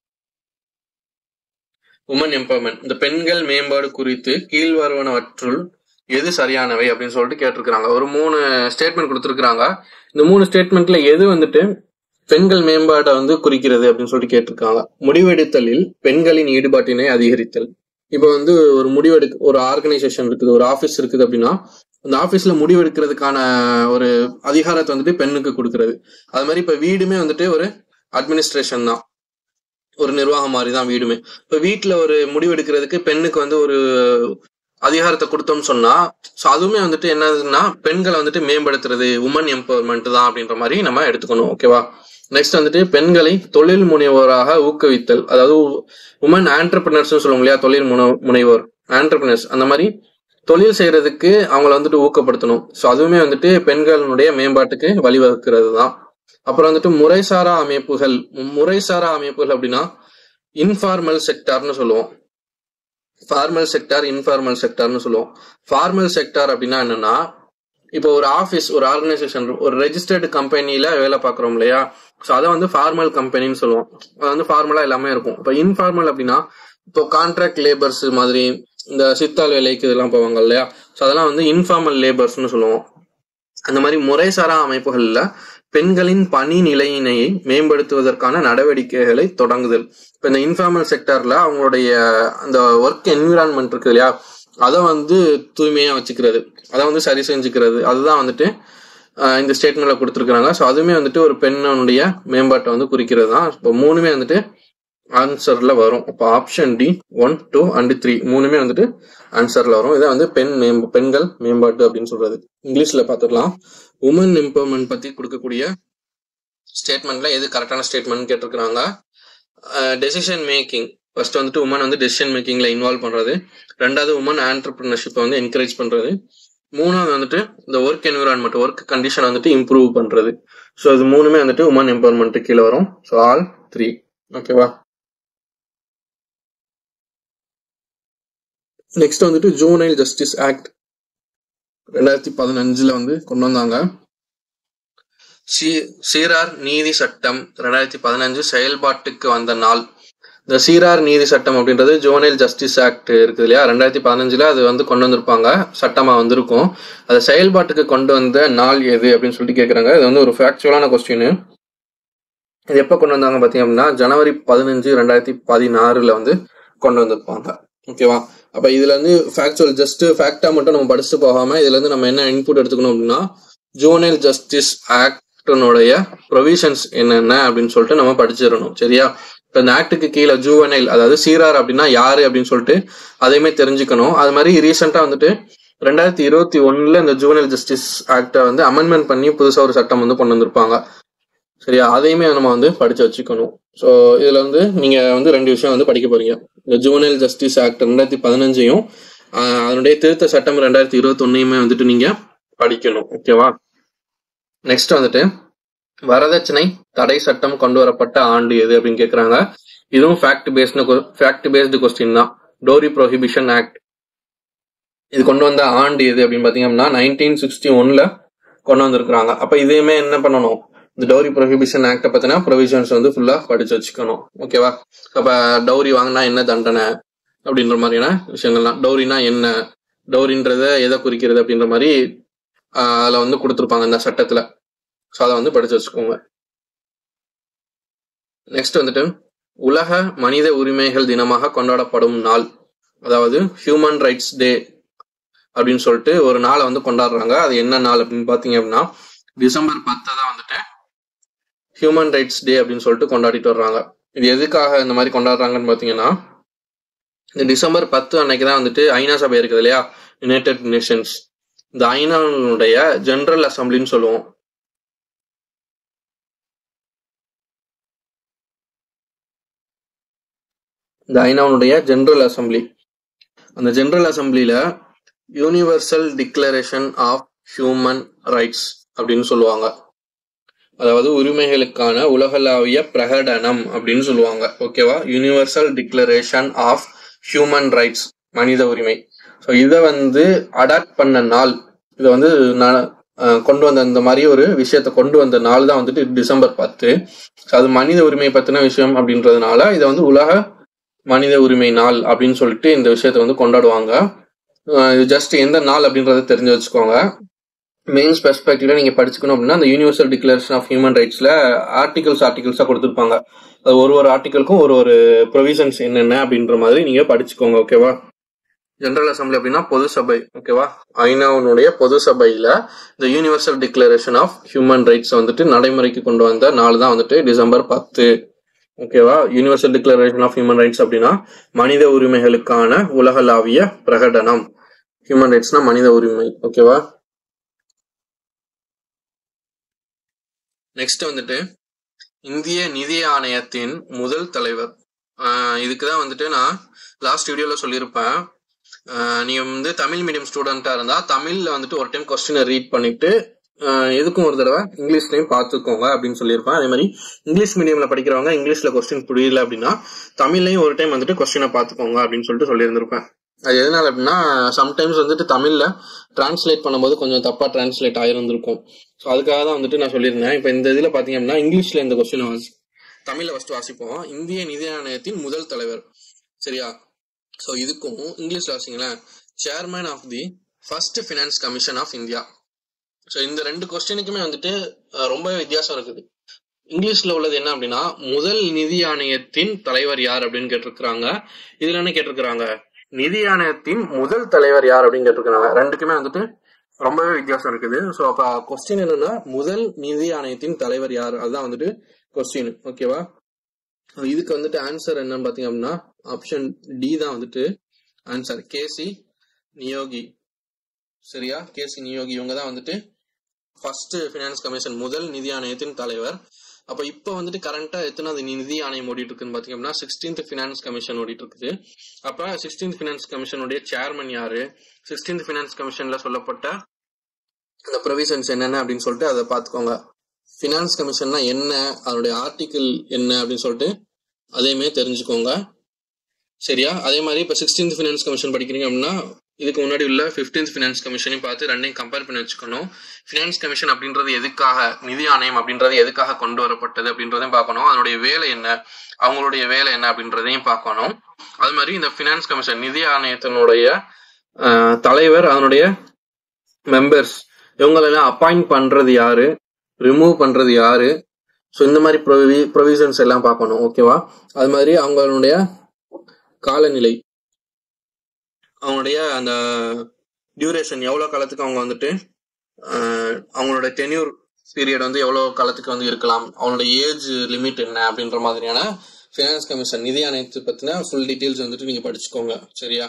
உமன் எம்பவர்மெண்ட் இந்த பெண்கள் மேம்பாடு குறித்து கீழ்வருவனவற்றுள் எது சரியானவை அப்படின்னு சொல்லிட்டு கேட்டிருக்கிறாங்க ஒரு மூணு ஸ்டேட்மெண்ட் கொடுத்துருக்காங்க இந்த மூணு ஸ்டேட்மெண்ட்ல எது வந்துட்டு பெண்கள் மேம்பாட்டை வந்து குறிக்கிறது அப்படின்னு சொல்லிட்டு கேட்டிருக்காங்க முடிவெடுத்தலில் பெண்களின் ஈடுபாட்டினை அதிகரித்தல் இப்போ வந்து ஒரு முடிவெடு ஒரு ஆர்கனைசேஷன் இருக்குது ஒரு ஆபீஸ் இருக்குது அப்படின்னா அந்த ஆபீஸ்ல முடிவெடுக்கிறதுக்கான ஒரு அதிகாரத்தை வந்துட்டு பெண்ணுக்கு கொடுக்கறது அது மாதிரி இப்ப வீடுமே வந்துட்டு ஒரு அட்மினிஸ்ட்ரேஷன் தான் ஒரு நிர்வாகம் மாதிரி தான் வீடுமே இப்ப வீட்டுல ஒரு முடிவெடுக்கிறதுக்கு பெண்ணுக்கு வந்து ஒரு அதிகாரத்தை கொடுத்தோம்னு சொன்னா ஸோ அதுவுமே வந்துட்டு என்னதுன்னா பெண்களை வந்துட்டு மேம்படுத்துறது உமன் எம்பவர்மெண்ட் தான் அப்படின்ற மாதிரி நம்ம எடுத்துக்கணும் ஓகேவா நெக்ஸ்ட் வந்துட்டு பெண்களை தொழில் முனைவோராக ஊக்குவித்தல் அதாவது உமன் ஆண்டர்பிரினர்ஸ் சொல்லுவோம் இல்லையா தொழில் முன- முனைவோர் ஆண்டர்பிரினர்ஸ் அந்த மாதிரி தொழில் செய்யறதுக்கு அவங்கள வந்துட்டு ஊக்கப்படுத்தணும் ஸோ அதுவுமே வந்துட்டு பெண்களுடைய மேம்பாட்டுக்கு வழிவகுக்கிறது தான் அப்புறம் வந்துட்டு முறைசாரா அமைப்புகள் முறைசாரா அமைப்புகள் அப்படின்னா இன்ஃபார்மல் செக்டார்னு சொல்லுவோம் ஃபார்மல் செக்டார் இன்ஃபார்மல் செக்டார்னு சொல்லுவோம் ஃபார்மல் செக்டார் அப்படின்னா என்னன்னா இப்போ ஒரு ஆஃபீஸ் ஒரு ஆர்கனைசேஷன் ஒரு ரெஜிஸ்டர்டு கம்பெனில வேலை பார்க்குறோம் இல்லையா ஸோ அதை வந்து ஃபார்மல் கம்பெனின்னு சொல்லுவோம் அது வந்து ஃபார்மலா எல்லாமே இருக்கும் இப்போ இன்ஃபார்மல் அப்படின்னா இப்போ கான்ட்ராக்ட் லேபர்ஸ் மாதிரி இந்த சித்தாள் வேலைக்கு இதெல்லாம் போவாங்க இல்லையா ஸோ அதெல்லாம் வந்து இன்ஃபார்மல் லேபர்ஸ்னு சொல்லுவோம் அந்த மாதிரி முறைசாரா அமைப்புகள்ல பெண்களின் பணி நிலையினை மேம்படுத்துவதற்கான நடவடிக்கைகளை தொடங்குதல் இப்ப இந்த இன்ஃபார்மல் செக்டார்ல அவங்களுடைய அந்த ஒர்க் என்விரான்மெண்ட் இருக்கு இல்லையா அதை வந்து தூய்மையா வச்சுக்கிறது அதை வந்து சரி செஞ்சுக்கிறது அதுதான் வந்துட்டு ஆஹ், இந்த ஸ்டேட்மெண்ட்ல கொடுத்துருக்காங்க ஸோ அதுவுமே வந்துட்டு ஒரு பெண்ணுடைய மேம்பாட்டை வந்து குறிக்கிறது தான் இப்போ மூணுமே வந்துட்டு ஆன்சர்ல வரும் அப்போ option D one two and three மூணுமே வந்துட்டு ஆன்சர்ல வரும் இதை வந்து பெண் மேம்ப பெண்கள் மேம்பாட்டு அப்படின்னு சொல்றது இங்கிலீஷ்ல பார்த்துடலாம் உமன் எம்பவர்மெண்ட் பத்தி கொடுக்கக்கூடிய ஸ்டேட்மெண்ட்ல எது கரெக்டான ஸ்டேட்மெண்ட் கேட்டிருக்கிறாங்க டெசிஷன் மேக்கிங் ஃபர்ஸ்ட் வந்துட்டு உமன் வந்து டெசிஷன் மேக்கிங்ல இன்வால்வ் பண்றது ரெண்டாவது உமன் ஆண்டர்பிரினர்ஷிப்பை வந்து என்கரேஜ் பண்றது மூணாவது வந்துட்டு இந்த ஒர்க் என்விரான்மெண்ட் ஒர்க் கண்டிஷன் வந்துட்டு இம்ப்ரூவ் பண்றது ஸோ இது மூணுமே வந்துட்டு உமன் எம்பவர்மெண்ட் கீழே வரும் ஸோ ஆல் த்ரீ ஓகேவா நெக்ஸ்ட் வந்துட்டு ஜூனைல் ஜஸ்டிஸ் ஆக்ட் ரெண்டாயிரத்தி பதினஞ்சுல வந்து கொண்டு வந்தாங்க சீ- சீரார் நீதி சட்டம் ரெண்டாயிரத்தி பதினஞ்சு செயல்பாட்டுக்கு வந்த நாள் இந்த சீரார் நீதி சட்டம் அப்படின்றது ஜோனல் ஜஸ்டிஸ் ஆக்ட் இருக்குது இல்லையா ரெண்டாயிரத்தி பதினஞ்சுல அது வந்து கொண்டு வந்திருப்பாங்க சட்டமா வந்திருக்கும் அதை செயல்பாட்டுக்கு கொண்டு வந்த நாள் எது அப்படின்னு சொல்லிட்டு கேக்குறாங்க இது வந்து ஒரு ஃபேக்சுவலான கொஸ்டின் இது எப்ப கொண்டு வந்தாங்க பாத்தீங்க அப்படின்னா ஜனவரி பதினஞ்சு ரெண்டாயிரத்தி பதினாறுல வந்து கொண்டு வந்திருப்பாங்க ஓகேவா அப்ப இதுல இருந்து ஃபேக்சுவல் ஜஸ்ட் ஃபேக்டா மட்டும் நம்ம படிச்சுட்டு போகாம இதுல இருந்து நம்ம என்ன இன்புட் எடுத்துக்கணும் அப்படின்னா ஜூனல் ஜஸ்டிஸ் ஆக்டினுடைய ப்ரொவிஷன்ஸ் என்னென்ன அப்படின்னு சொல்லிட்டு நம்ம படிச்சிடணும் சரியா இப்ப இந்த ஆக்டுக்கு கீழே ஜூவனைல் அதாவது சீரார் அப்படின்னா யாரு அப்படின்னு சொல்லிட்டு அதையுமே தெரிஞ்சுக்கணும் அது மாதிரி ரீசெண்டா வந்துட்டு ரெண்டாயிரத்தி இருபத்தி ஒண்ணுல இந்த ஜூவனல் ஜஸ்டிஸ் ஆக்டை வந்து அமெண்ட்மெண்ட் பண்ணி புதுசா ஒரு சட்டம் வந்து கொண்டு வந்திருப்பாங்க சரியா அதையுமே நம்ம வந்து படிச்சு வச்சுக்கணும் ஸோ இதுல வந்து நீங்க வந்து ரெண்டு விஷயம் வந்து படிக்க போறீங்க இந்த ஜூவனல் ஜஸ்டிஸ் ஆக்ட் ரெண்டாயிரத்தி பதினஞ்சையும் அதனுடைய திருத்த சட்டம் ரெண்டாயிரத்தி இருபத்தி வந்துட்டு நீங்க படிக்கணும் ஓகேவா நெக்ஸ்ட் வந்துட்டு வரதட்சணை தடை சட்டம் கொண்டு வரப்பட்ட ஆண்டு எது அப்படின்னு கேக்குறாங்க இதுவும் fact based fact based question தான் டோரி ப்ரொஹிபிஷன் ஆக்ட் இது கொண்டு வந்த ஆண்டு எது அப்படின்னு பாத்தீங்க அப்படின்னா நைன்டீன் சிக்ஸ்டி ஒன்ல கொண்டு வந்திருக்கிறாங்க அப்ப இதையுமே என்ன பண்ணணும் இந்த டௌரி ப்ரொஹிபிஷன் ஆக்ட பத்தின ப்ரொவிஷன்ஸ் வந்து ஃபுல்லா படிச்சு வச்சுக்கணும் ஓகேவா அப்ப டௌரி வாங்கினா என்ன தண்டனை அப்படின்ற மாதிரியான விஷயங்கள்லாம் டௌரினா என்ன டௌரின்றத எதை குறிக்கிறது அப்படின்ற மாதிரி ஆஹ், அதுல வந்து கொடுத்துருப்பாங்க இந்த சட்டத்துல ஸோ அதை வந்து படிச்சு வச்சுக்கோங்க நெக்ஸ்ட் வந்துட்டு உலக மனித உரிமைகள் தினமாக கொண்டாடப்படும் நாள் அதாவது ஹியூமன் ரைட்ஸ் டே அப்படின்னு சொல்லிட்டு ஒரு நாளை வந்து கொண்டாடுறாங்க அது என்ன நாள் அப்படின்னு பாத்தீங்க அப்படின்னா டிசம்பர் பத்தை தான் வந்துட்டு ஹியூமன் ரைட்ஸ் டே அப்படின்னு சொல்லிட்டு கொண்டாடிட்டு வர்றாங்க இது எதுக்காக இந்த மாதிரி கொண்டாடுறாங்கன்னு பாத்தீங்கன்னா இந்த டிசம்பர் பத்து அன்னைக்கு தான் வந்துட்டு ஐநா சபை இருக்குது இல்லையா யுனைடெட் நேஷன்ஸ் இந்த ஐநாவுடைய ஜெனரல் அசம்பிளின்னு சொல்லுவோம் இந்த ஐநாவுடைய ஜெனரல் அசம்பிளி அந்த ஜெனரல் அசம்பிளில universal declaration of human rights அப்படின்னு சொல்லுவாங்க அதாவது உரிமைகளுக்கான உலகளாவிய பிரகடனம் அப்படின்னு சொல்லுவாங்க ஓகேவா universal declaration of human rights மனித உரிமை ஸோ இதை வந்து அடாப்ட் பண்ண நாள் இதை வந்து ந- அஹ் கொண்டு வந்த இந்த மாதிரி ஒரு விஷயத்த கொண்டு வந்த நாள் தான் வந்துட்டு டிசம்பர் பத்து ஸோ அது மனித உரிமை பத்தின விஷயம் அப்படின்றதுனால இதை வந்து உலக மனித உரிமை நாள் அப்படின்னு சொல்லிட்டு இந்த விஷயத்த வந்து கொண்டாடுவாங்க அஹ் இது ஜஸ்ட் எந்த நாள் அப்படின்றத தெரிஞ்சு வச்சுக்கோங்க மெயின்ஸ் பெர்ஸ்பெக்டிவ்ல நீங்க படிச்சுக்கணும் அப்படின்னா அந்த யூனிவர்சல் டிக்ளரேஷன் ஆஃப் ஹியூமன் ரைட்ஸ்ல ஆர்டிகல்ஸ் ஆர்டிகல்ஸா கொடுத்துருப்பாங்க அது ஒரு ஒரு ஆர்டிகலுக்கும் ஒரு ஒரு ப்ரொவிஷன்ஸ் என்னென்ன அப்படின்ற மாதிரி நீங்க படிச்சுக்கோங்க ஓகேவா ஜெனரல் அசம்பிளி அப்படின்னா பொது சபை ஓகேவா ஐநாவுடைய பொது சபையில இந்த universal declaration of human rights வந்துட்டு நடைமுறைக்கு கொண்டு வந்த நாள் தான் வந்துட்டு டிசம்பர் பத்து ஓகேவா universal declaration of human rights அப்படின்னா மனித உரிமைகளுக்கான உலகளாவிய பிரகடனம் ஹியூமன் ரைட்ஸ்னா மனித உரிமை ஓகேவா நெக்ஸ்ட் வந்துட்டு இந்திய நிதி ஆணையத்தின் முதல் தலைவர் ஆஹ் இதுக்கு தான் வந்துட்டு நான் லாஸ்ட் வீடியோல சொல்லியிருப்பேன் ஆஹ் நீங்க வந்து தமிழ் மீடியம் ஸ்டூடெண்டா இருந்தா தமிழ்ல வந்துட்டு ஒரு டைம் கொஸ்டினை ரீட் பண்ணிட்டு ஆஹ் எதுக்கும் ஒரு தடவை இங்கிலீஷ்லயும் பார்த்துக்கோங்க அப்படின்னு சொல்லியிருப்பேன் அதே மாதிரி இங்கிலீஷ் மீடியம்ல படிக்கிறவங்க இங்கிலீஷ்ல கொஸ்டின் புரியல அப்படின்னா தமிழ்லயும் ஒரு டைம் வந்துட்டு கொஸ்டினை பார்த்துக்கோங்க அப்படின்னு சொல்லிட்டு சொல்லியிருந்திருப்பேன் அது எதனால அப்படின்னா சம்டைம்ஸ் வந்துட்டு தமிழ்ல டிரான்ஸ்லேட் பண்ணும்போது கொஞ்சம் தப்பா டிரான்ஸ்லேட் ஆயிருந்திருக்கும் ஸோ அதுக்காக தான் வந்துட்டு நான் சொல்லியிருந்தேன் இப்போ இந்த இதுல பாத்தீங்க அப்படின்னா இங்கிலீஷ்ல இந்த கொஸ்டின் வாசி தமிழ்ல ஃபர்ஸ்ட் வாசிப்போம் இந்திய நிதி ஆணையத்தின் முதல் தலைவர் சரியா ஸோ இதுக்கும் இங்கிலீஷ்ல வாசிங்களேன் chairman of the first finance commission of India so இந்த ரெண்டு கொஸ்டினுக்குமே வந்துட்டு அஹ், ரொம்ப வித்தியாசம் இருக்குது இங்கிலீஷ்ல உள்ளது என்ன அப்படின்னா முதல் நிதி ஆணையத்தின் தலைவர் யார் அப்படின்னு கேட்டிருக்கிறாங்க இதுல என்ன கேட்டிருக்கிறாங்க நிதி ஆணையத்தின் முதல் தலைவர் யார் அப்படின்னு கேட்டிருக்கிறாங்க ரெண்டுக்குமே வந்துட்டு ரொம்பவே வித்தியாசம் இருக்குது ஸோ அப்ப கொஸ்டின் என்னன்னா முதல் நிதி ஆணையத்தின் தலைவர் யார் அதுதான் வந்துட்டு கொஸ்டின் ஓகேவா இதுக்கு வந்துட்டு ஆன்சர் என்னன்னு பாத்தீங்க அப்படின்னா ஆப்ஷன் டி தான் வந்துட்டு ஆன்சர் கேசி நியோகி சரியா கேசி நியோகி இவங்க தான் வந்துட்டு ஃபர்ஸ்ட் ஃபினான்ஸ் கமிஷன் முதல் நிதி ஆணையத்தின் தலைவர் அப்ப இப்ப வந்துட்டு கரண்டா எத்தனாவது நிதி ஆணையம் ஓடிட்டு இருக்குன்னு பாத்தீங்க அப்படின்னா சிக்ஸ்டீன்த் ஃபினான்ஸ் கமிஷன் ஓடிட்டு இருக்குது அப்ப சிக்ஸ்டீன்த் ஃபினான்ஸ் கமிஷனுடைய சேர்மன் யாரு சிக்ஸ்டீன்த் ஃபினான்ஸ் கமிஷன்ல சொல்லப்பட்ட அந்த ப்ரொவிஷன்ஸ் என்னென்ன அப்படின்னு சொல்லிட்டு அதை பார்த்துக்கோங்க ஃபினான்ஸ் கமிஷன்னா என்ன அதனுடைய ஆர்டிக்கிள் என்ன அப்படின்னு சொல்லிட்டு அதையுமே தெரிஞ்சுக்கோங்க சரியா அதே மாதிரி இப்போ சிக்ஸ்டீன்த் ஃபினான்ஸ் கமிஷன் படிக்கிறீங்க அப்படின்னா இதுக்கு முன்னாடி உள்ள ஃபிஃப்டீன்த் ஃபினான்ஸ் கமிஷனையும் பார்த்து ரெண்டையும் கம்பேர் பண்ணி வச்சுக்கணும் ஃபினான்ஸ் கமிஷன் அப்படின்றது எதுக்காக நிதி ஆணையம் அப்படின்றது எதுக்காக கொண்டு வரப்பட்டது அப்படின்றதையும் பார்க்கணும் அதனுடைய வேலை என்ன அவங்களுடைய வேலை என்ன அப்படின்றதையும் பார்க்கணும் அது மாதிரி இந்த ஃபினான்ஸ் கமிஷன் நிதி ஆணையத்தினுடைய ஆஹ், தலைவர் அதனுடைய மெம்பர்ஸ் இவங்களெல்லாம் அப்பாயிண்ட் பண்றது யாரு ரிமூவ் பண்றது யாரு ஸோ இந்த மாதிரி ப்ரொவி ப்ரொவிஷன்ஸ் எல்லாம் பார்க்கணும் ஓகேவா அது மாதிரி அவங்களுடைய காலநிலை அவங்களுடைய அந்த டியூரேஷன் எவ்வளோ காலத்துக்கு அவங்க வந்துட்டு ஆஹ், அவங்களோட டென்யூர் பீரியட் வந்து எவ்வளோ காலத்துக்கு வந்து இருக்கலாம் அவங்களோட ஏஜ் லிமிட் என்ன அப்படின்ற மாதிரியான ஃபினான்ஸ் கமிஷன் நிதி ஆணையத்தை பற்றின ஃபுல் டீட்டெயில்ஸ் வந்துட்டு நீங்கள் படிச்சுக்கோங்க சரியா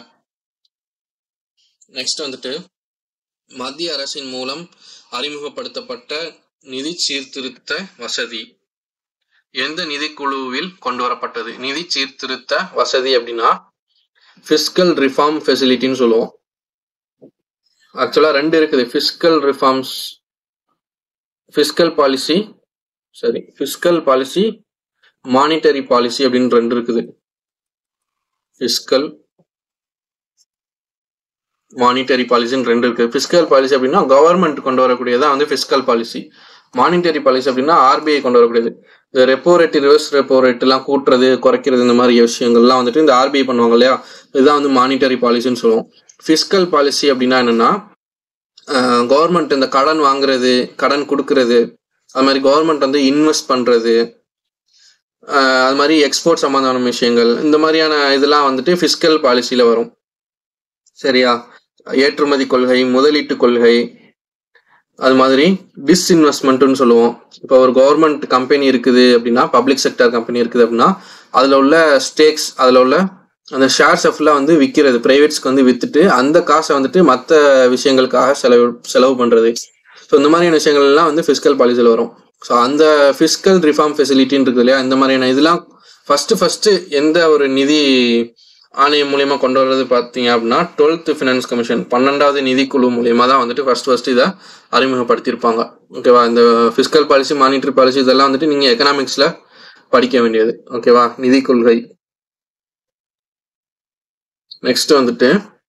நெக்ஸ்ட் வந்துட்டு மத்திய அரசின் மூலம் அறிமுகப்படுத்தப்பட்ட நிதி சீர்திருத்த வசதி எந்த நிதிக்குழுவில் கொண்டு வரப்பட்டது நிதி சீர்திருத்த வசதி அப்படின்னா பிஸ்கல் ரிஃபார்ம் ஃபெசிலிட்டின்னு சொல்லுவோம் ஆக்சுவலா ரெண்டு இருக்குது பிஸ்கல் ரிஃபார்ம்ஸ் ஃபிஸ்கல் பாலிசி சரி ஃபிஸ்கல் பாலிசி மானிட்டரி பாலிசி அப்படின்னு ரெண்டு இருக்குது ஃபிஸ்கல் மானிட்டரி பாலிசின்னு ரெண்டு இருக்கு ஃபிஸ்கல் பாலிசி அப்படின்னா கவர்மெண்ட் கொண்டு வரக்கூடியதான் வந்து ஃபிஸ்கல் பாலிசி மானிட்டரி பாலிசி அப்படின்னா ஆர்பிஐ கொண்டு வரக்கூடியது இந்த repo rate reverse repo rate எல்லாம் கூட்டுறது குறைக்கிறது இந்த மாதிரி விஷயங்கள்லாம் வந்துட்டு இந்த ஆர்பிஐ பண்ணுவாங்க இல்லையா இதுதான் வந்து மானிட்டரி பாலிசின்னு சொல்லுவோம் ஃபிஸ்கல் பாலிசி அப்படின்னா என்னன்னா கவர்மெண்ட் இந்த கடன் வாங்குறது கடன் கொடுக்கறது அது மாதிரி கவர்மெண்ட் வந்து இன்வெஸ்ட் பண்றது ஆஹ் அது மாதிரி எக்ஸ்போர்ட் சம்பந்தமான விஷயங்கள் இந்த மாதிரியான இதெல்லாம் வந்துட்டு ஃபிஸ்கல் பாலிசியில வரும் சரியா ஏற்றுமதி கொள்கை முதலீட்டு கொள்கை அது மாதிரி டிஸ்இன்வெஸ்ட்மெண்ட்னு சொல்லுவோம் இப்போ ஒரு கவர்மெண்ட் கம்பெனி இருக்குது அப்படின்னா பப்ளிக் செக்டர் கம்பெனி இருக்குது அப்படின்னா அதில் உள்ள ஸ்டேக்ஸ் அதில் உள்ள அந்த ஷேர்ஸை ஃபுல்லாக வந்து விற்கிறது பிரைவேட்ஸ்க்கு வந்து வித்துட்டு அந்த காசை வந்துட்டு மற்ற விஷயங்களுக்காக செலவு செலவு பண்ணுறது ஸோ இந்த மாதிரியான விஷயங்கள் எல்லாம் வந்து ஃபிஸ்கல் பாலிசியில் வரும் ஸோ அந்த ஃபிஸ்கல் ரிஃபார்ம் ஃபெசிலிட்டின்னு இருக்குது இல்லையா இந்த மாதிரியான இதெல்லாம் ஃபர்ஸ்ட் ஃபர்ஸ்ட் எந்த ஒரு நிதி ஆணையம் மூலியமா கொண்டு வர்றது பார்த்தீங்க அப்படின்னா டுவெல்த் ஃபினான்ஸ் கமிஷன் பன்னெண்டாவது நிதிக்குழு மூலியமா தான் வந்துட்டு ஃபர்ஸ்ட் ஃபர்ஸ்ட் இதை அறிமுகப்படுத்தியிருப்பாங்க ஓகேவா இந்த ஃபிஸ்கல் பாலிசி மானிட்டரி பாலிசி இதெல்லாம் வந்துட்டு நீங்க எக்கனாமிக்ஸ்ல படிக்க வேண்டியது ஓகேவா நிதி கொள்கை நெக்ஸ்ட் வந்துட்டு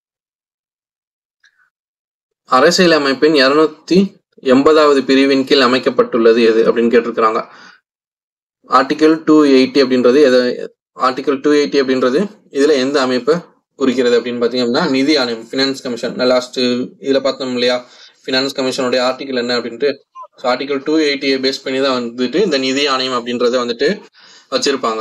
அரசியலமைப்பின் இருநூத்தி எண்பதாவது பிரிவின் கீழ் அமைக்கப்பட்டுள்ளது எது அப்படின்னு கேட்டிருக்கிறாங்க ஆர்டிகல் டூ எயிட்டி அப்படின்றது எதை ஆர்டிகல் டூ எயிட்டி அப்படின்றது இதுல எந்த அமைப்பை குறிக்கிறது அப்படின்னு பாத்தீங்க அப்படின்னா நிதி ஆணையம் ஃபினான்ஸ் கமிஷன் லாஸ்ட் இதுல பார்த்தோம் இல்லையா ஃபினான்ஸ் கமிஷனுடைய ஆர்டிகல் என்ன அப்படின்ட்டு ஆர்டிகல் டூ எயிட்டியை பேஸ் பண்ணி தான் வந்துட்டு இந்த நிதி ஆணையம் அப்படின்றத வந்துட்டு வச்சிருப்பாங்க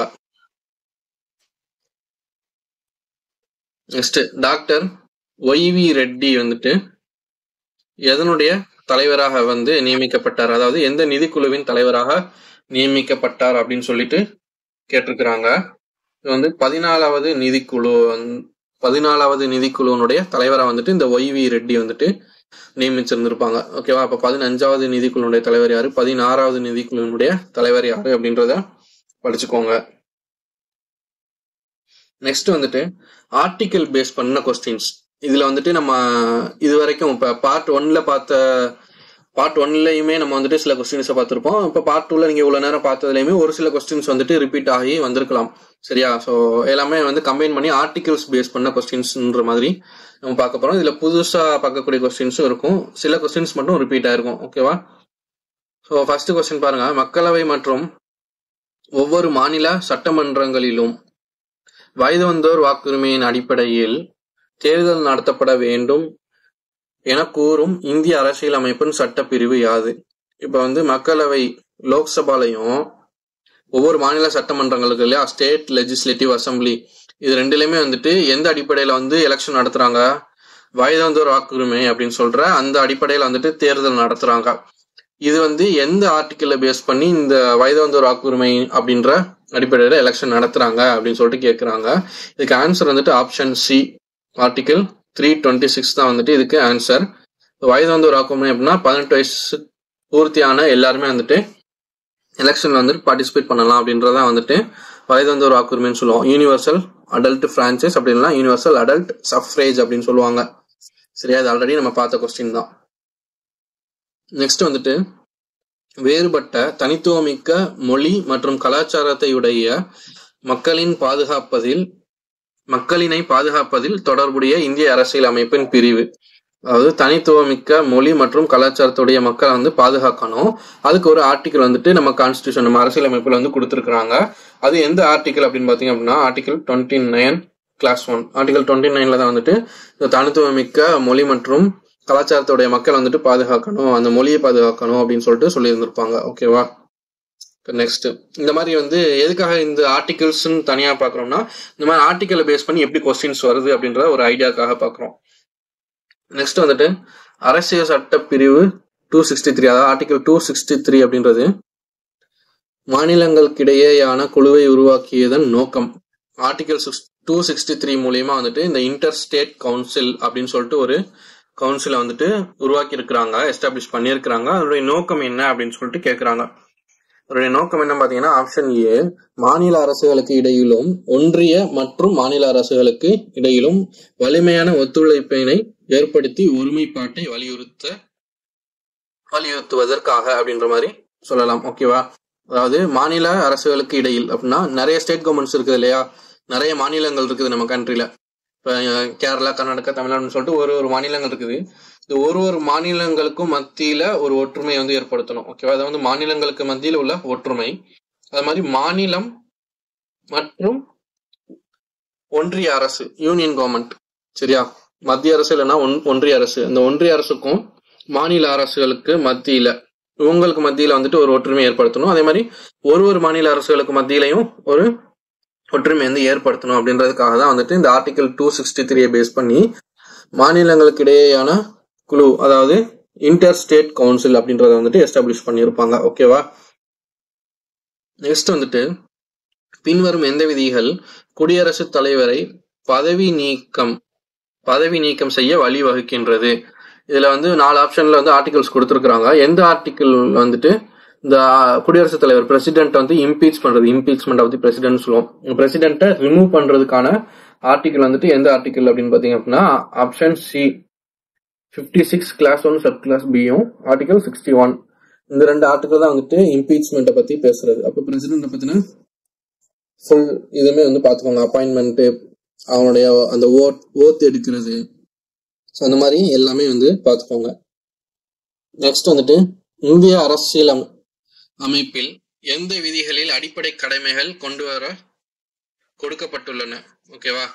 நெக்ஸ்ட் டாக்டர் ஒய்வி ரெட்டி வந்துட்டு எதனுடைய தலைவராக வந்து நியமிக்கப்பட்டார் அதாவது எந்த நிதிக்குழுவின் தலைவராக நியமிக்கப்பட்டார் அப்படின்னு சொல்லிட்டு கேட்டிருக்கிறாங்க இது வந்து பதினாலாவது நிதிக்குழு பதினாலாவது நிதிக்குழுவினுடைய தலைவராக வந்துட்டு இந்த ஒய்வி ரெட்டி வந்துட்டு நியமிச்சிருந்திருப்பாங்க ஓகேவா அப்ப பதினஞ்சாவது நிதிக்குழுனுடைய தலைவர் யாரு பதினாறாவது நிதிக்குழுவினுடைய தலைவர் யாரு அப்படின்றத படிச்சுக்கோங்க நெக்ஸ்ட் வந்துட்டு ஆர்டிக்கல் பேஸ் பண்ண கொஸ்டின்ஸ் இதுல வந்துட்டு நம்ம இது வரைக்கும் இப்ப பார்ட் ஒன்ல பார்த்த பார்ட் ஒன்லயுமே நம்ம வந்துட்டு சில கொஸ்டின்ஸை பார்த்திருப்போம் இப்போ பார்ட் டூல நீங்க இவ்வளவு நேரம் பார்த்ததுலயுமே ஒரு சில கொஸ்டின்ஸ் வந்துட்டு ரிப்பீட் ஆகி வந்திருக்கலாம் சரியா ஸோ எல்லாமே வந்து கம்பைன் பண்ணி ஆர்டிகல்ஸ் பேஸ் பண்ண கொஸ்டின்ஸ்ன்ற மாதிரி நம்ம பார்க்க போறோம் இதுல புதுசா பார்க்கக்கூடிய கொஸ்டின்ஸும் இருக்கும் சில கொஸ்டின்ஸ் மட்டும் ரிப்பீட் ஆயிருக்கும் ஓகேவா ஸோ ஃபர்ஸ்ட் கொஸ்டின் பாருங்க மக்களவை மற்றும் ஒவ்வொரு மாநில சட்டமன்றங்களிலும் வயது வந்தோர் வாக்குரிமையின் அடிப்படையில் தேர்தல் நடத்தப்பட வேண்டும் என கூறும் இந்திய அரசியலமைப்பின் சட்டப்பிரிவு யாது இப்ப வந்து மக்களவை லோக்சபாலையும் ஒவ்வொரு மாநில சட்டமன்றங்களுக்கு இல்லையா ஸ்டேட் லெஜிஸ்லேட்டிவ் அசம்பிளி இது ரெண்டுலயுமே வந்துட்டு எந்த அடிப்படையில வந்து எலெக்ஷன் நடத்துறாங்க வயதாந்தோர் வாக்குரிமை அப்படின்னு சொல்ற அந்த அடிப்படையில வந்துட்டு தேர்தல் நடத்துறாங்க இது வந்து எந்த ஆர்டிக்கிள பேஸ் பண்ணி இந்த வயதாந்தோர் வாக்குரிமை அப்படின்ற அடிப்படையில எலெக்ஷன் நடத்துறாங்க அப்படின்னு சொல்லிட்டு கேட்கறாங்க இதுக்கு ஆன்சர் வந்துட்டு option C article three twenty six தான் வந்துட்டு இதுக்கு ஆன்சர் வயது வந்து ஒரு ஆக்குமை அப்படின்னா பதினெட்டு வயசு பூர்த்தியான எல்லாருமே வந்துட்டு எலெக்ஷன்ல வந்துட்டு பார்ட்டிசிபேட் பண்ணலாம் அப்படின்றதான் வந்துட்டு வயது வந்து ஒரு வாக்குரிமைன்னு சொல்லுவோம் யூனிவர்சல் அடல்ட் பிரான்ச்சைஸ் அப்படின்னா யூனிவர்சல் அடல்ட் சஃப்ரேஜ் அப்படின்னு சொல்லுவாங்க சரியா இது ஆல்ரெடி நம்ம பார்த்த கொஸ்டின் தான் நெக்ஸ்ட் வந்துட்டு வேறுபட்ட தனித்துவமிக்க மொழி மற்றும் கலாச்சாரத்தை உடைய மக்களின் பாதுகாப்பதில் மக்களினை பாதுகாப்பதில் தொடர்புடைய இந்திய அரசியல் அமைப்பின் பிரிவு அதாவது தனித்துவமிக்க மொழி மற்றும் கலாச்சாரத்துடைய மக்களை வந்து பாதுகாக்கணும் அதுக்கு ஒரு ஆர்டிக்கல் வந்துட்டு நம்ம கான்ஸ்டியூஷன் நம்ம அரசியல் அமைப்புல வந்து கொடுத்துருக்காங்க அது எந்த ஆர்டிக்கல் அப்படின்னு பாத்தீங்க அப்படின்னா article twenty nine clause one article twenty நைன்ல தான் வந்துட்டு இந்த தனித்துவமிக்க மொழி மற்றும் கலாச்சாரத்துடைய மக்கள் வந்துட்டு பாதுகாக்கணும் அந்த மொழியை பாதுகாக்கணும் அப்படின்னு சொல்லிட்டு சொல்லியிருந்திருப்பாங்க ஓகேவா நெக்ஸ்ட் இந்த மாதிரி வந்து எதுக்காக இந்த ஆர்டிகல்ஸ்ன்னு தனியா பாக்குறோம்னா இந்த மாதிரி ஆர்டிக்கலை பேஸ் பண்ணி எப்படி கொஸ்டின்ஸ் வருது அப்படின்ற ஒரு ஐடியாக்காக பாக்குறோம் நெக்ஸ்ட் வந்துட்டு அரசியல் சட்ட பிரிவு டூ சிக்ஸ்டி த்ரீ அதாவது ஆர்டிகல் டூ சிக்ஸ்டி த்ரீ அப்படின்றது மாநிலங்களுக்கிடையேயான குழுவை உருவாக்கியதன் நோக்கம் article six two sixty three மூலியமா வந்துட்டு இந்த இன்டர் ஸ்டேட் கவுன்சில் அப்படின்னு சொல்லிட்டு ஒரு கவுன்சிலை வந்துட்டு உருவாக்கி இருக்கிறாங்க எஸ்டாப்ளிஷ் பண்ணியிருக்கிறாங்க அதனுடைய நோக்கம் என்ன அப்படின்னு சொல்லிட்டு கேட்கறாங்க அதனுடைய நோக்கம் என்ன பாத்தீங்கன்னா ஆப்ஷன் ஏ மாநில அரசுகளுக்கு இடையிலும் ஒன்றிய மற்றும் மாநில அரசுகளுக்கு இடையிலும் வலிமையான ஒத்துழைப்பினை ஏற்படுத்தி ஒருமைப்பாட்டை வலியுறுத்த வலியுறுத்துவதற்காக அப்படின்ற மாதிரி சொல்லலாம் ஓகேவா அதாவது மாநில அரசுகளுக்கு இடையில் அப்படின்னா நிறைய ஸ்டேட் கவர்மெண்ட்ஸ் இருக்குது இல்லையா நிறைய மாநிலங்கள் இருக்குது நம்ம கண்ட்ரில இப்போ கேரளா கர்நாடகா தமிழ்நாடுன்னு சொல்லிட்டு ஒரு ஒரு மாநிலங்கள் இருக்குது இந்த ஒரு ஒரு மாநிலங்களுக்கும் மத்தியில ஒரு ஒற்றுமை வந்து ஏற்படுத்தணும் ஓகேவா அது வந்து மாநிலங்களுக்கு மத்தியில உள்ள ஒற்றுமை அது மாதிரி மாநிலம் மற்றும் ஒன்றிய அரசு யூனியன் கவர்மெண்ட் சரியா மத்திய அரசு இல்லைன்னா ஒன் ஒன்றிய அரசு அந்த ஒன்றிய அரசுக்கும் மாநில அரசுகளுக்கு மத்தியில இவங்களுக்கு மத்தியில வந்துட்டு ஒரு ஒற்றுமை ஏற்படுத்தணும் அதே மாதிரி ஒரு ஒரு மாநில அரசுகளுக்கு மத்தியிலையும் ஒரு ஒற்றுமை வந்து ஏற்படுத்தணும் அப்படின்றதுக்காக தான் வந்துட்டு இந்த ஆர்டிகல் டூ சிக்ஸ்டி த்ரீயை பேஸ் பண்ணி மாநிலங்களுக்கு இடையேயான குழு அதாவது இன்டர் ஸ்டேட் கவுன்சில் அப்படின்றத வந்துட்டு எஸ்டாப்ளிஷ் பண்ணியிருப்பாங்க ஓகேவா நெக்ஸ்ட் வந்துட்டு பின்வரும் எந்த விதிகள் குடியரசுத் தலைவரை பதவி நீக்கம் பதவி நீக்கம் செய்ய வழிவகுக்கின்றது இதுல வந்து நாலு ஆப்ஷன்ல வந்து ஆர்டிகல்ஸ் கொடுத்துருக்காங்க எந்த ஆர்டிகிள் வந்துட்டு இந்த குடியரசுத் தலைவர் பிரசிடென்ட் வந்து இம்பீச் பண்றது இம்பீச்மெண்ட் ஆஃப் தி பிரசிடென்ட் சொல்லுவோம் பிரசிடென்ட்டை ரிமூவ் பண்றதுக்கான ஆர்டிகல் வந்துட்டு எந்த ஆர்டிகல் அப்படின்னு பாத்தீங்க அப்படின்னா option C fifty six clause one sub clause பியும் ஆர்டிகல் சிக்ஸ்டி ஒன் இந்த ரெண்டு ஆர்டிகல் தான் வந்துட்டு இம்பீச்மெண்ட்டை பத்தி பேசுறது அப்ப பிரசிடென்ட் பத்தின ஃபுல் இதுவுமே வந்து பாத்துக்கோங்க அப்பாயின்மெண்ட் அவனுடைய அந்த ஓட் ஓத் எடுக்கிறது ஸோ அந்த மாதிரி எல்லாமே வந்து பார்த்துக்கோங்க நெக்ஸ்ட் வந்துட்டு இந்திய அரசியல் அம்- அமைப்பில் எந்த விதிகளில் அடிப்படை கடமைகள் கொண்டு வர கொடுக்கப்பட்டுள்ளன ஓகேவா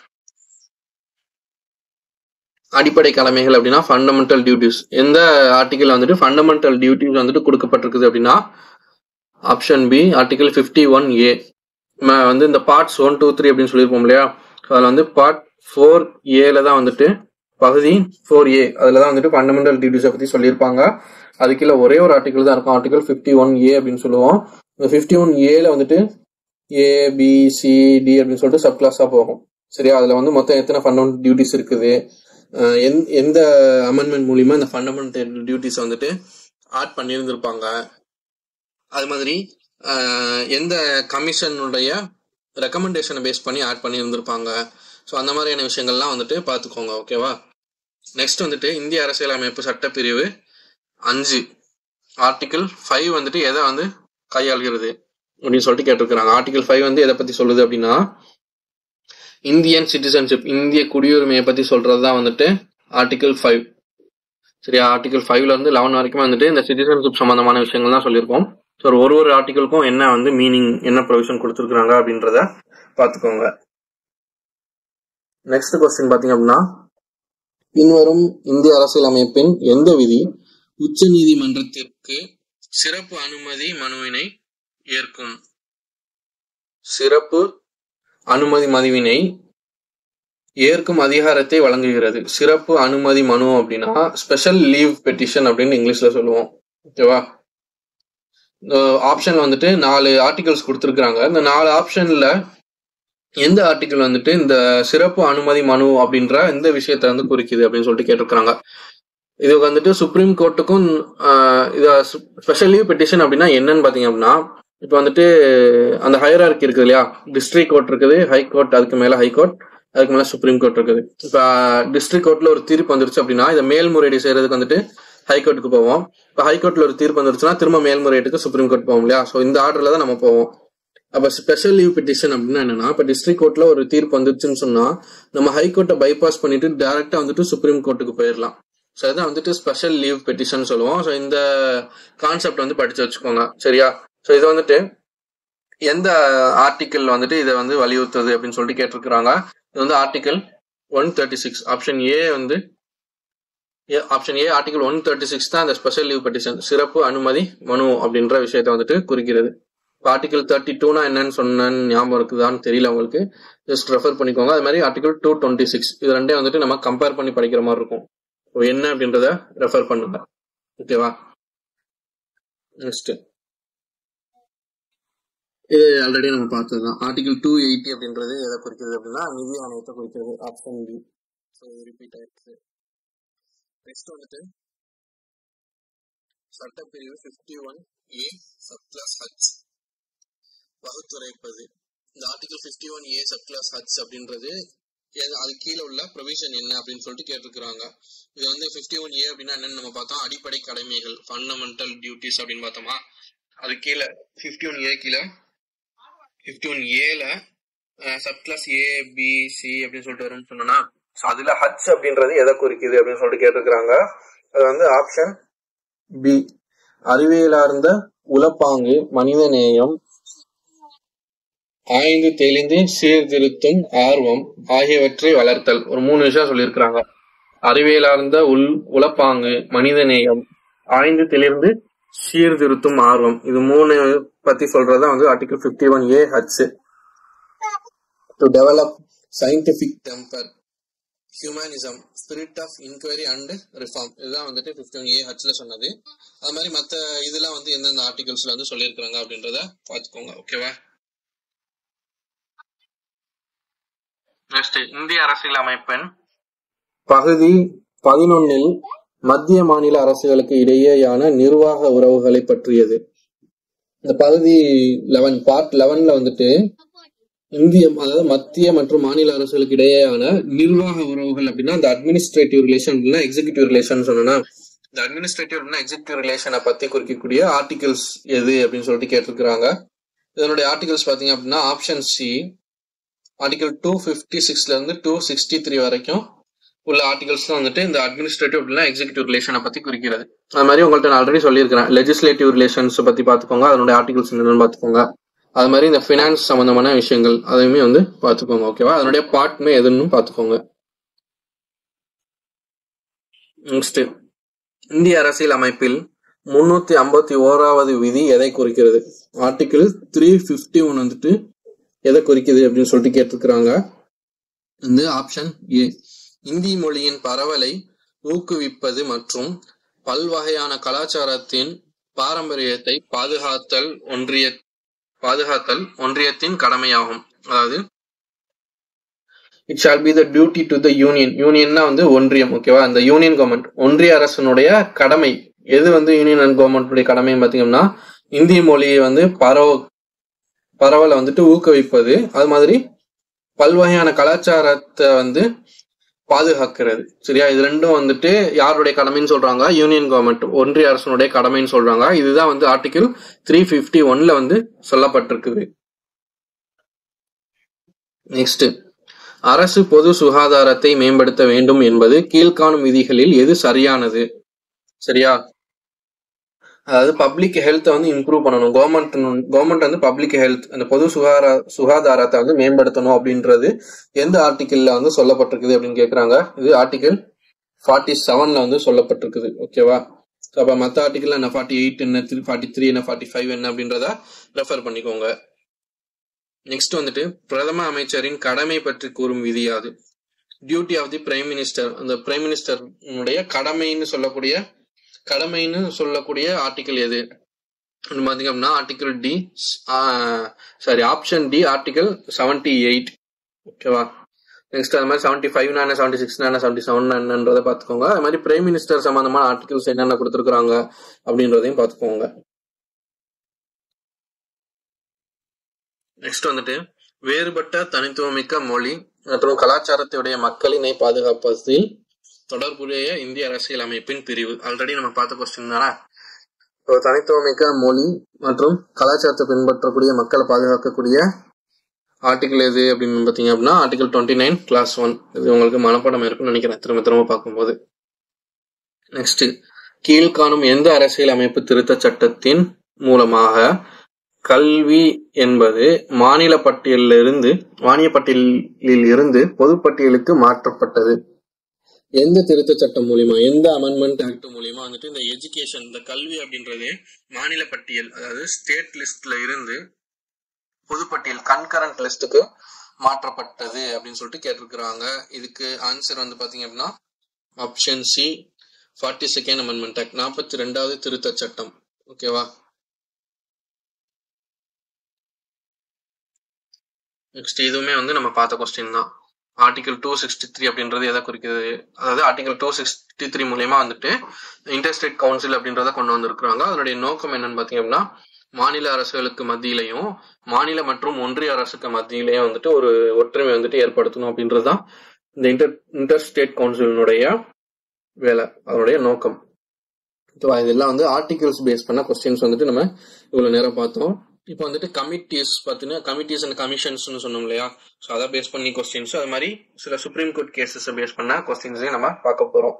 அடிப்படை கடமைகள் அப்படின்னா ஃபண்டமெண்டல் டியூட்டிஸ் எந்த ஆர்டிகல் வந்துட்டு ஃபண்டமெண்டல் டியூட்டிஸ் வந்துட்டு கொடுக்கப்பட்டிருக்குது அப்படின்னா option B article fifty one A வந்து இந்த பார்ட்ஸ் ஒன் டூ த்ரீ அப்படின்னு சொல்லியிருப்போம் இல்லையா So அதுல வந்து பார்ட் ஃபோர் ஏல தான் வந்துட்டு பகுதி ஃபோர் ஏ அதுல தான் வந்துட்டு ஃபண்டமெண்டல் டியூட்டிஸை பத்தி சொல்லியிருப்பாங்க அது கீழே ஒரே ஒரு ஆர்டிகல் தான் இருக்கும் ஆர்டிகல் ஃபிஃப்டி ஒன் ஏ அப்படின்னு சொல்லுவோம் இந்த ஃபிஃப்டி ஒன் ஏல வந்துட்டு ஏ பி சி டி அப்படின்னு சொல்லிட்டு சப் கிளாஸா போகும் சரியா அதுல வந்து மொத்தம் எத்தனை ஃபண்டமெண்டல் டியூட்டிஸ் இருக்குது அஹ் எந்த- எந்த அமெண்ட்மெண்ட் மூலியமா இந்த ஃபண்டமெண்டல் டியூட்டிஸ் வந்துட்டு ஆட் பண்ணியிருந்திருப்பாங்க அது மாதிரி அஹ், எந்த கமிஷனுடைய ரெக்கமெண்டேஷனை பேஸ் பண்ணி ஆட் பண்ணியிருந்திருப்பாங்க ஸோ அந்த மாதிரியான விஷயங்கள்லாம் வந்துட்டு பார்த்துக்கோங்க ஓகேவா நெக்ஸ்ட் வந்துட்டு இந்திய அரசியலமைப்பு சட்டப்பிரிவு அஞ்சு ஆர்டிகிள் ஃபைவ் வந்துட்டு எதை வந்து கையாள்கிறது அப்படின்னு சொல்லிட்டு கேட்டிருக்கிறாங்க ஆர்டிகிள் ஃபைவ் வந்து எதை பத்தி சொல்லுது அப்படின்னா இந்தியன் சிட்டிசன்ஷிப் இந்திய குடியுரிமையை பத்தி சொல்றது தான் வந்துட்டு ஆர்டிகிள் ஃபைவ் சரியா ஆர்டிகல் ஃபைவ்ல இருந்து லெவன் வரைக்கும் வந்துட்டு இந்த சிட்டிசன்ஷிப் சம்பந்தமான விஷயங்கள் தான் சொல்லியிருக்கோம் ஸோ ஒரு ஒரு ஆர்டிகலுக்கும் என்ன வந்து மீனிங் என்ன ப்ரொவிஷன் கொடுத்துருக்காங்க அப்படின்றத பார்த்துக்கோங்க நெக்ஸ்ட் கொஸ்டின் பாத்தீங்க அப்படின்னா பின்வரும் இந்திய அரசியலமைப்பின் எந்த விதி உச்ச நீதிமன்றத்திற்கு சிறப்பு அனுமதி மனுவினை ஏற்கும் சிறப்பு அனுமதி மனுவினை ஏற்கும் அதிகாரத்தை வழங்குகிறது சிறப்பு அனுமதி மனு அப்படின்னா ஸ்பெஷல் லீவ் பெட்டிஷன் அப்படின்னு இங்கிலீஷ்ல சொல்லுவோம் ஓகேவா ஆப்ஷன் வந்துட்டு நாலு ஆர்டிகல்ஸ் கொடுத்துருக்காங்க இந்த நாலு ஆப்ஷன்ல எந்த ஆர்டிகல் வந்துட்டு இந்த சிறப்பு அனுமதி மனு அப்படின்ற எந்த விஷயத்த வந்து குறிக்குது அப்படின்னு சொல்லிட்டு கேட்டிருக்காங்க இது வந்துட்டு சுப்ரீம் கோர்ட்டுக்கும் இது ஸ்பெஷல் லீவ் பெட்டிஷன் அப்படின்னா என்னன்னு பாத்தீங்க அப்படின்னா இப்போ வந்துட்டு அந்த ஹையரார்கி இருக்குது இல்லையா டிஸ்ட்ரிக்ட் கோர்ட் இருக்குது ஹை கோர்ட் அதுக்கு மேல ஹை கோர்ட் அதுக்கு மேல சுப்ரீம் கோர்ட் இருக்குது இப்போ டிஸ்ட்ரிக்ட் கோர்ட்ல ஒரு தீர்ப்பு வந்துருச்சு அப்படின்னா இதை மேல்முறையீடு செய்யறதுக்கு வந்துட்டு ஹை கோர்ட்டுக்கு போவோம் இப்போ ஹை கோர்ட்ல ஒரு தீர்ப்பு வந்துருச்சுன்னா திரும்ப மேல்முறையீட்டுக்கு சுப்ரீம் கோர்ட் போவோம் இல்லையா ஸோ இந்த ஆர்டர்ல தான் நம்ம போவோம் அப்ப ஸ்பெஷல் லீவ் பெட்டிஷன் அப்படின்னா என்னன்னா இப்ப டிஸ்ட்ரிக்ட் கோர்ட்ல ஒரு தீர்ப்பு வந்துருச்சுன்னு சொன்னா நம்ம ஹை கோர்ட்டை பைபாஸ் பண்ணிட்டு டைரக்டா வந்துட்டு சுப்ரீம் கோர்ட்டுக்கு போயிடலாம் ஸோ இதான் வந்துட்டு ஸ்பெஷல் லீவ் பெட்டிஷன் சொல்லுவோம் ஸோ இந்த கான்செப்ட் வந்து படிச்சு வச்சுக்கோங்க சரியா ஸோ இது வந்துட்டு எந்த ஆர்டிக்கிள் வந்துட்டு இதை வந்து வலியுறுத்துது அப்படின்னு சொல்லிட்டு கேட்டிருக்கிறாங்க இது வந்து article one thirty six option A வந்து option A article one thirty six தான் இந்த ஸ்பெஷல் லீவ் பெட்டிஷன் சிறப்பு அனுமதி மனு அப்படின்ற விஷயத்தை வந்துட்டு குறிக்கிறது ஆர்டிகல் தேர்ட்டி டூனா என்னன்னு சொன்னேன்னு ஞாபகம் இருக்குதான்னு தெரியல உங்களுக்கு ஜஸ்ட் ரெஃபர் பண்ணிக்கோங்க அது மாதிரி ஆர்டிகல் டூ டுவெண்ட்டி சிக்ஸ் இது ரெண்டே வந்துட்டு நம்ம கம்பேர் பண்ணி படிக்கிற மாதிரி இருக்கும் So, என்ன அப்படின்றத ரெஃபர் பண்ணுங்க ஓகேவா நெக்ஸ்ட் இது ஆல்ரெடி நம்ம பார்த்தது தான் ஆர்டிகல் டூ எயிட்டி அப்படின்றது எதை குறிக்கிறது அப்படின்னா நிதி ஆணையத்தை குறிக்கிறது ஆப்ஷன் பி ஸோ ரிப்பீட் ஆயிடுச்சு நெக்ஸ்ட் வந்துட்டு சட்டப்பிரிவு fifty one A sub clause H வகுத்துரைப்பது இந்த article fifty one A sub clause H அப்படின்றது எது- அது கீழே உள்ள ப்ரொவிஷன் என்ன அப்படின்னு சொல்லிட்டு கேட்டிருக்கிறாங்க இது வந்து 51 ஒன் ஏ அப்படின்னா என்னன்னு நம்ம பார்த்தோம் அடிப்படை கடமைகள் ஃபண்டமெண்டல் டியூட்டிஸ் அப்படின்னு பார்த்தோமா அது கீழே 51 ஒன் ஏ கீழே 51 ஒன் ஏல sub clause A B C அப்படின்னு சொல்லிட்டு வரும்னு சொன்னோம்னா so அதுல ஹச் அப்படின்றது எதை குறிக்குது அப்படின்னு சொல்லிட்டு கேட்டிருக்கிறாங்க அது வந்து ஆப்ஷன் பி அறிவியலார்ந்த உளப்பாங்கு மனிதநேயம் ஆய்ந்து தெளிந்து சீர்திருத்தும் ஆர்வம் ஆகியவற்றை வளர்த்தல் ஒரு மூணு விஷயம் சொல்லியிருக்கிறாங்க அறிவியலார்ந்த உள் உளப்பாங்கு மனிதநேயம் ஆய்ந்து தெளிந்து சீர்திருத்தும் ஆர்வம் இது மூணு பத்தி சொல்றதா வந்து article 51 one A H to develop scientific temper humanism spirit of inquiry and reform இதுதான் வந்துட்டு 51 ஒன் ஏ ஹச்ல சொன்னது அது மாதிரி மத்த இதெல்லாம் வந்து எந்தெந்த ஆர்டிகல்ஸ்ல வந்து சொல்லியிருக்கிறாங்க அப்படின்றத பாத்துக்கோங்க ஓகேவா நெக்ஸ்ட் இந்திய அரசியல் அமைப்பின் பகுதி பதினொன்னில் மத்திய மாநில அரசுகளுக்கு இடையேயான நிர்வாக உறவுகளை பற்றியது இந்த பகுதி லெவன் பார்ட் லெவன்ல வந்துட்டு இந்திய அதாவது மத்திய மற்றும் மாநில அரசுகளுக்கு இடையேயான நிர்வாக உறவுகள் அப்படின்னா இந்த அட்மினிஸ்ட்ரேட்டிவ் ரிலேஷன் அப்படின்னா எக்ஸிகியூட்டிவ் ரிலேஷன் சொன்னா இந்த அட்மினிஸ்ட்ரேட்டிவ் அப்படின்னா எக்ஸிகியூட்டிவ் ரிலேஷனை பத்தி குறிக்கக்கூடிய ஆர்டிகல்ஸ் எது அப்படின்னு சொல்லிட்டு கேட்டிருக்கிறாங்க இதனுடைய ஆர்டிகல்ஸ் பாத்தீங்க அப்படின்னா option C article two fifty சிக்ஸ்ல இருந்து டூ சிக்ஸ்டி த்ரீ வரைக்கும் உள்ள ஆர்டிகல்ஸ் தான் வந்துட்டு இந்த அட்மினிஸ்ட்ரேட்டிவ் அப்படின்னா எக்ஸிகியூட்டிவ் ரிலேஷனை பத்தி குறிக்கிறது அது மாதிரி உங்கள்ட்ட நான் ஆல்ரெடி சொல்லியிருக்கிறேன் லெஜிஸ்லேட்டிவ் ரிலேஷன்ஸ் பத்தி பாத்துக்கோங்க அதனுடைய ஆர்டிகல்ஸ் என்னன்னு பாத்துக்கோங்க அது மாதிரி இந்த ஃபினான்ஸ் சம்பந்தமான விஷயங்கள் அதையுமே வந்து பாத்துக்கோங்க ஓகேவா அதனுடைய பார்ட்மே எதுன்னு பாத்துக்கோங்க நெக்ஸ்ட் இந்திய அரசியல் அமைப்பில் முன்னூத்தி ஐம்பத்தி ஓராவது விதி எதை குறிக்கிறது ஆர்டிகிள் த்ரீ பிப்டி ஒன் வந்துட்டு எதை குறிக்குது அப்படின்னு சொல்லிட்டு கேட்டிருக்கிறாங்க இந்த ஆப்ஷன் ஏ இந்தி மொழியின் பரவலை ஊக்குவிப்பது மற்றும் பல்வகையான கலாச்சாரத்தின் பாரம்பரியத்தை பாதுகாத்தல் ஒன்றிய பாதுகாத்தல் ஒன்றியத்தின் கடமையாகும் அதாவது it shall be the duty to the union யூனியன்னா வந்து ஒன்றியம் ஓகேவா அந்த யூனியன் கவர்மெண்ட் ஒன்றிய அரசனுடைய கடமை எது வந்து யூனியன் அண்ட் கவர்மெண்ட்டுடைய கடமைன்னு பாத்தீங்கன்னா இந்தி மொழியை வந்து பரவ பரவலை வந்துட்டு ஊக்குவிப்பது அது மாதிரி பல்வகையான கலாச்சாரத்தை வந்து பாதுகாக்கிறது சரியா இது ரெண்டும் வந்துட்டு யாருடைய கடமைன்னு சொல்றாங்க யூனியன் கவர்மெண்ட் ஒன்றிய அரசனுடைய கடமைன்னு சொல்றாங்க இதுதான் வந்து ஆர்டிகிள் த்ரீ பிப்டி ஒன்ல வந்து சொல்லப்பட்டிருக்குது நெக்ஸ்ட் அரசு பொது சுகாதாரத்தை மேம்படுத்த வேண்டும் என்பது கீழ்காணும் விதிகளில் எது சரியானது சரியா அதாவது பப்ளிக் ஹெல்த்தை வந்து இம்ப்ரூவ் பண்ணணும் கவர்மெண்ட் கவர்மெண்ட் வந்து பப்ளிக் ஹெல்த் அந்த பொது சுகாதார சுகாதாரத்தை வந்து மேம்படுத்தணும் அப்படின்றது எந்த ஆர்டிக்கிள்ல வந்து சொல்லப்பட்டிருக்குது அப்படின்னு கேக்குறாங்க இது ஆர்டிகிள் ஃபார்ட்டி செவன்ல வந்து சொல்லப்பட்டிருக்குது ஓகேவா அப்ப மத்த ஆர்டிகிள் என்ன ஃபார்ட்டி எயிட் என்ன ஃபார்ட்டி த்ரீ என்ன ஃபார்ட்டி ஃபைவ் என்ன அப்படின்றத ரெஃபர் பண்ணிக்கோங்க நெக்ஸ்ட் வந்துட்டு பிரதம அமைச்சரின் கடமை பற்றி கூறும் விதியாது duty of the prime minister அந்த பிரைம் மினிஸ்டர் கடமைன்னு சொல்லக்கூடிய கடமைன்னு சொல்லக்கூடிய ஆர்டிகல் எது பாத்தீங்க அப்படின்னா article D sorry option D article seventy eight ஓகேவா நெக்ஸ்ட் அது மாதிரி செவன்டி ஃபைவ் என்ன செவன்டி சிக்ஸ் என்ன செவன்டி செவன் என்னன்றதை பார்த்துக்கோங்க அது மாதிரி பிரைம் மினிஸ்டர் சம்பந்தமான ஆர்டிகல்ஸ் என்னென்ன கொடுத்துருக்காங்க அப்படின்றதையும் பார்த்துக்கோங்க நெக்ஸ்ட் வந்துட்டு வேறுபட்ட தனித்துவமிக்க மொழி மற்றும் கலாச்சாரத்தையுடைய மக்களினை பாதுகாப்பதில் தொடர்புடைய இந்திய அரசியல் அமைப்பின் பிரிவு ஆல்ரெடி நம்ம பார்த்த கொஸ்டின் தானே தனித்துவமிக்க மொழி மற்றும் கலாச்சாரத்தை பின்பற்றக்கூடிய மக்களை பாதுகாக்கக்கூடிய ஆர்டிகல் எது அப்படின்னு பார்த்தீங்க அப்படின்னா article twenty nine clause one இது உங்களுக்கு மனப்பாடம் இருக்கும்னு நினைக்கிறேன் திரும்ப திரும்ப பார்க்கும்போது நெக்ஸ்ட் கீழ்காணும் எந்த அரசியல் அமைப்பு திருத்த சட்டத்தின் மூலமாக கல்வி என்பது மாநில பட்டியலிருந்து மானிய பட்டியலில் இருந்து பொதுப்பட்டியலுக்கு மாற்றப்பட்டது எந்த திருத்த சட்டம் மூலியமா எந்த அமெண்ட்மெண்ட் ஆக்ட் மூலியமா வந்துட்டு இந்த எஜுகேஷன் இந்த கல்வி அப்படின்றது மாநில பட்டியல் அதாவது ஸ்டேட் லிஸ்ட்ல இருந்து பொதுப்பட்டியல் கன்கரண்ட் லிஸ்டுக்கு மாற்றப்பட்டது அப்படின்னு சொல்லிட்டு கேட்டிருக்கிறாங்க இதுக்கு ஆன்சர் வந்து பாத்தீங்க அப்படின்னா option C forty second amendment act நாற்பத்தி ரெண்டாவது திருத்த சட்டம் ஓகேவா நெக்ஸ்ட் இதுவுமே வந்து நம்ம பார்த்த கொஸ்டின் தான் ஆர்டிகல் டூ சிக்ஸ்டி த்ரீ அப்படின்றது எதை குறிக்குது அதாவது ஆர்டிகல் டூ சிக்ஸ்டி த்ரீ மூலியமா வந்துட்டு இன்டர்ஸ்டேட் கவுன்சில் அப்படின்றத கொண்டு வந்திருக்கிறாங்க அதனுடைய நோக்கம் என்னன்னு பாத்தீங்க அப்படின்னா மாநில அரசுகளுக்கு மத்தியிலையும் மாநில மற்றும் ஒன்றிய அரசுக்கு மத்தியிலையும் வந்துட்டு ஒரு ஒற்றுமை வந்துட்டு ஏற்படுத்தணும் அப்படின்றதுதான் இந்த இன்டர் இன்டர் ஸ்டேட் கவுன்சிலினுடைய வேலை அதனுடைய நோக்கம் ஓகேவா இதெல்லாம் வந்து ஆர்டிகல்ஸ் பேஸ் பண்ண கொஸ்டின்ஸ் வந்துட்டு நம்ம இவ்வளவு நேரம் பார்த்தோம் இப்போ வந்துட்டு கமிட்டிஸ் பார்த்தீங்கன்னா கமிட்டிஸ் அண்ட் கமிஷன்ஸ்னு சொன்னோம் இல்லையா ஸோ அதை பேஸ் பண்ணி கொஸ்டின்ஸ் அது மாதிரி சில சுப்ரீம் கோர்ட் கேசஸை பேஸ் பண்ண கொஸ்டின்ஸையும் நம்ம பார்க்க போறோம்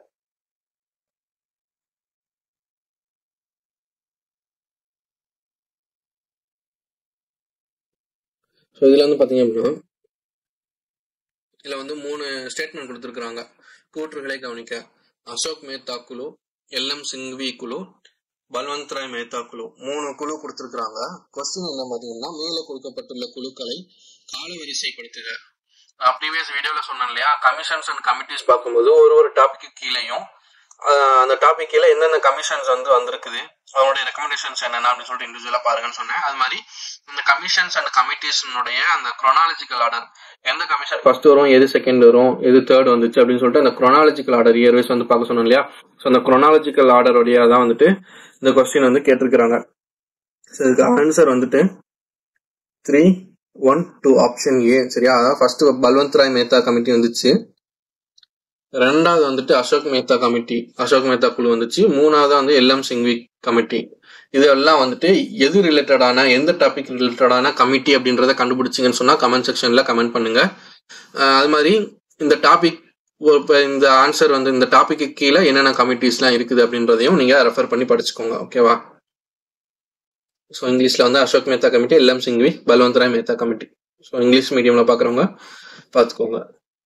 ஸோ இதுல வந்து பாத்தீங்க அப்படின்னா இதுல வந்து மூணு ஸ்டேட்மெண்ட் கொடுத்துருக்காங்க கூற்றுகளை கவனிக்க அசோக் மேத்தா குழு எல் எம் சிங்வி குழு பல்வந்த் ராய் மேத்தா குழு மூணு குழு கொடுத்துருக்காங்க கொஸ்டின் என்ன பாத்தீங்கன்னா மேலே கொடுக்கப்பட்டுள்ள குழுக்களை காலவரிசைப்படுத்துக நான் ப்ரீவியஸ் வீடியோல சொன்னேன் இல்லையா கமிஷன்ஸ் அண்ட் கமிட்டிஸ் பார்க்கும்போது ஒரு ஒரு டாபிக் கீழேயும் ஆஹ் அந்த டாபிக் கீழே எந்தெந்த கமிஷன்ஸ் வந்து வந்திருக்குது அவங்களுடைய ரெக்கமெண்டேஷன்ஸ் என்னென்ன அப்படின்னு சொல்லிட்டு இண்டிவிஜுவலா பாருங்கன்னு சொன்னேன் அது மாதிரி இந்த கமிஷன்ஸ் அண்ட் கமிட்டிஸ்னுடைய அந்த குரோனாலஜிக்கல் ஆர்டர் எந்த கமிஷன் ஃபர்ஸ்ட் வரும் எது செகண்ட் வரும் எது தேர்ட் வந்துச்சு அப்படின்னு சொல்லிட்டு அந்த குரோனாலஜிக்கல் ஆர்டர் இயர் வைஸ் வந்து பார்க்க சொன்னோம் இல்லையா ஸோ அந்த குரோனாலஜிக்கல் ஆர்டருடைய தான் வந்துட்டு இந்த கொஸ்டின் வந்து கேட்டிருக்கிறாங்க ஸோ இதுக்கு ஆன்சர் வந்துட்டு three one two option A சரியா அதாவது ஃபர்ஸ்ட் பல்வந்த் ராய் மேத்தா கமிட்டி வந்துச்சு ரெண்டாவது வந்துட்டு அசோக் மேத்தா கமிட்டி அசோக் மேத்தா குழு வந்துச்சு மூணாவது வந்து எல்எம் சிங்வி கமிட்டி இதெல்லாம் வந்துட்டு எது ரிலேட்டடான எந்த டாபிக் ரிலேட்டடான கமிட்டி அப்படின்றத கண்டுபிடிச்சிங்கன்னு சொன்னா கமெண்ட் செக்ஷன்ல கமெண்ட் பண்ணுங்க அஹ் அது மாதிரி இந்த டாபிக் இப்போ இந்த ஆன்சர் வந்து இந்த டாபிக்கு கீழே என்னென்ன கமிட்டிஸ்லாம் இருக்குது அப்படின்றதையும் நீங்க ரெஃபர் பண்ணி படிச்சுக்கோங்க ஓகேவா ஸோ இங்கிலீஷ்ல வந்து Ashok Mehta committee L M Singhvi Balwant Rai Mehta committee so English மீடியம்ல பாக்குறவங்க பார்த்துக்கோங்க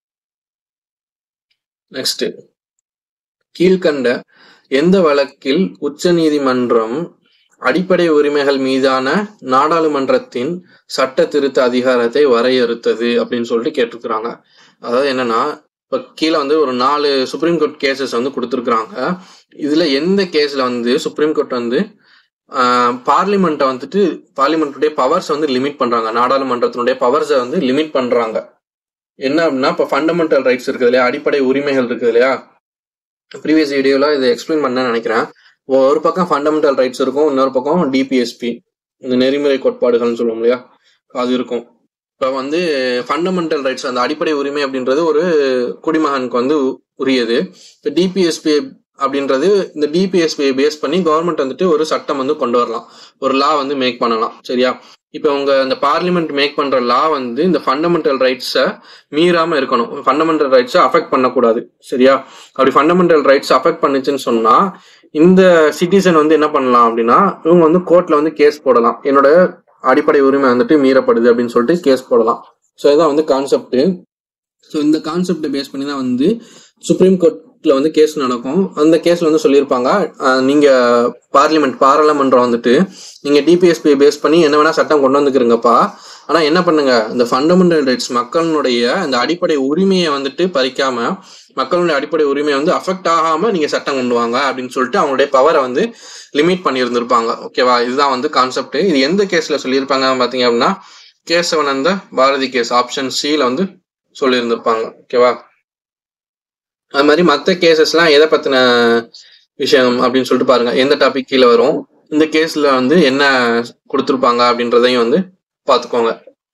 நெக்ஸ்ட் கீழ்கண்ட எந்த வழக்கில் உச்ச நீதிமன்றம் அடிப்படை உரிமைகள் மீதான நாடாளுமன்றத்தின் சட்ட திருத்த அதிகாரத்தை வரையறுத்தது அப்படின்னு சொல்லிட்டு கேட்டிருக்கிறாங்க அதாவது என்னன்னா இப்ப கீழே வந்து ஒரு நாலு சுப்ரீம் கோர்ட் கேசஸ் வந்து கொடுத்துருக்குறாங்க இதுல எந்த கேஸ்ல வந்து சுப்ரீம் கோர்ட் வந்து பார்லிமெண்ட்டை வந்துட்டு பார்லிமெண்ட்டுடைய பவர்ஸ் வந்து லிமிட் பண்றாங்க நாடாளுமன்றத்தினுடைய பவர்ஸை வந்து லிமிட் பண்றாங்க என்ன அப்படின்னா இப்போ ஃபண்டமெண்டல் ரைட்ஸ் இருக்குது இல்லையா அடிப்படை உரிமைகள் இருக்குது இல்லையா ப்ரீவியஸ் வீடியோல இதை எக்ஸ்பிளைன் பண்ண நினைக்கிறேன் ஒரு பக்கம் ஃபண்டமெண்டல் ரைட்ஸ் இருக்கும் இன்னொரு பக்கம் டிபிஎஸ்பி இந்த நெறிமுறை கோட்பாடுகள்னு சொல்லுவோம் இல்லையா அது இருக்கும் இப்போ வந்து ஃபண்டமெண்டல் ரைட்ஸ் அந்த அடிப்படை உரிமை அப்படின்றது ஒரு குடிமகனுக்கு வந்து உரியது இப்போ டிபிஎஸ்பி அப்படின்றது இந்த டிபிஎஸ்பியை பேஸ் பண்ணி கவர்மெண்ட் வந்துட்டு ஒரு சட்டம் வந்து கொண்டு வரலாம் ஒரு லா வந்து மேக் பண்ணலாம் சரியா இப்போ உங்க இந்த பார்லிமெண்ட் மேக் பண்ற லா வந்து இந்த ஃபண்டமெண்டல் ரைட்ஸை மீறாம இருக்கணும் ஃபண்டமெண்டல் ரைட்ஸை அஃபெக்ட் பண்ணக்கூடாது சரியா அப்படி ஃபண்டமெண்டல் ரைட்ஸ் அஃபெக்ட் பண்ணுச்சுன்னு சொன்னா இந்த சிட்டிசன் வந்து என்ன பண்ணலாம் அப்படின்னா இவங்க வந்து கோர்ட்ல வந்து கேஸ் போடலாம் என்னோட அடிப்படை உரிமை வந்துட்டு மீறப்படுது அப்படின்னு சொல்லிட்டு கேஸ் போடலாம் ஸோ இதான் வந்து கான்செப்ட் ஸோ இந்த கான்செப்டை பேஸ் பண்ணி தான் வந்து சுப்ரீம் கோர்ட்ல வந்து கேஸ் நடக்கும் அந்த கேஸ்ல வந்து சொல்லியிருப்பாங்க அஹ், நீங்க பார்லிமெண்ட் பாராளுமன்றம் வந்துட்டு நீங்க டிபிஎஸ்பி பேஸ் பண்ணி என்ன வேணா சட்டம் கொண்டு வந்துக்கிறீங்கப்பா ஆனா என்ன பண்ணுங்க இந்த ஃபண்டமெண்டல் ரைட்ஸ் மக்களுடைய அந்த அடிப்படை உரிமையை வந்துட்டு பறிக்காம மக்களுடைய அடிப்படை உரிமையை வந்து அஃபெக்ட் ஆகாம நீங்க சட்டம் கொண்டு வாங்க அப்படின்னு சொல்லிட்டு அவங்களுடைய பவரை வந்து லிமிட் பண்ணி இருந்திருப்பாங்க ஓகேவா இதுதான் வந்து கான்செப்ட் இது எந்த கேஸ்ல சொல்லியிருப்பாங்க பாத்தீங்க அப்படின்னா கேசவனந்த பாரதி கேஸ் ஆப்ஷன் சில வந்து சொல்லியிருந்திருப்பாங்க ஓகேவா அது மாதிரி மற்ற கேசஸ்லாம் எதை பத்தின விஷயம் அப்படின்னு சொல்லிட்டு பாருங்க எந்த டாபிக் கீழே வரும் இந்த கேஸ்ல வந்து என்ன கொடுத்துருப்பாங்க அப்படின்றதையும் வந்து பார்த்துக்கோங்க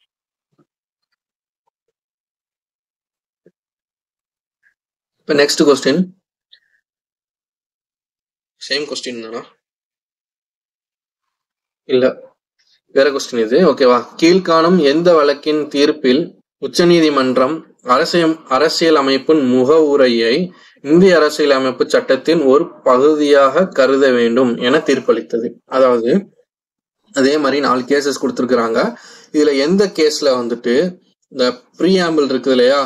இப்போ நெக்ஸ்ட் கொஸ்டின் சேம் கொஸ்டின் தானா இல்ல வேற கொஸ்டின் இது ஓகேவா கீழ்காணும் எந்த வழக்கின் தீர்ப்பில் உச்சநீதிமன்றம் அரசியல் அரசியல் அமைப்பின் முகவுரையை இந்திய அரசியலமைப்பு சட்டத்தின் ஒரு பகுதியாக கருத வேண்டும் என தீர்ப்பளித்தது அதாவது அதே மாதிரி நாலு கேசஸ் கொடுத்துருக்குறாங்க இதுல எந்த கேஸ்ல வந்துட்டு இந்த ப்ரீஆம்பிள் இருக்குது இல்லையா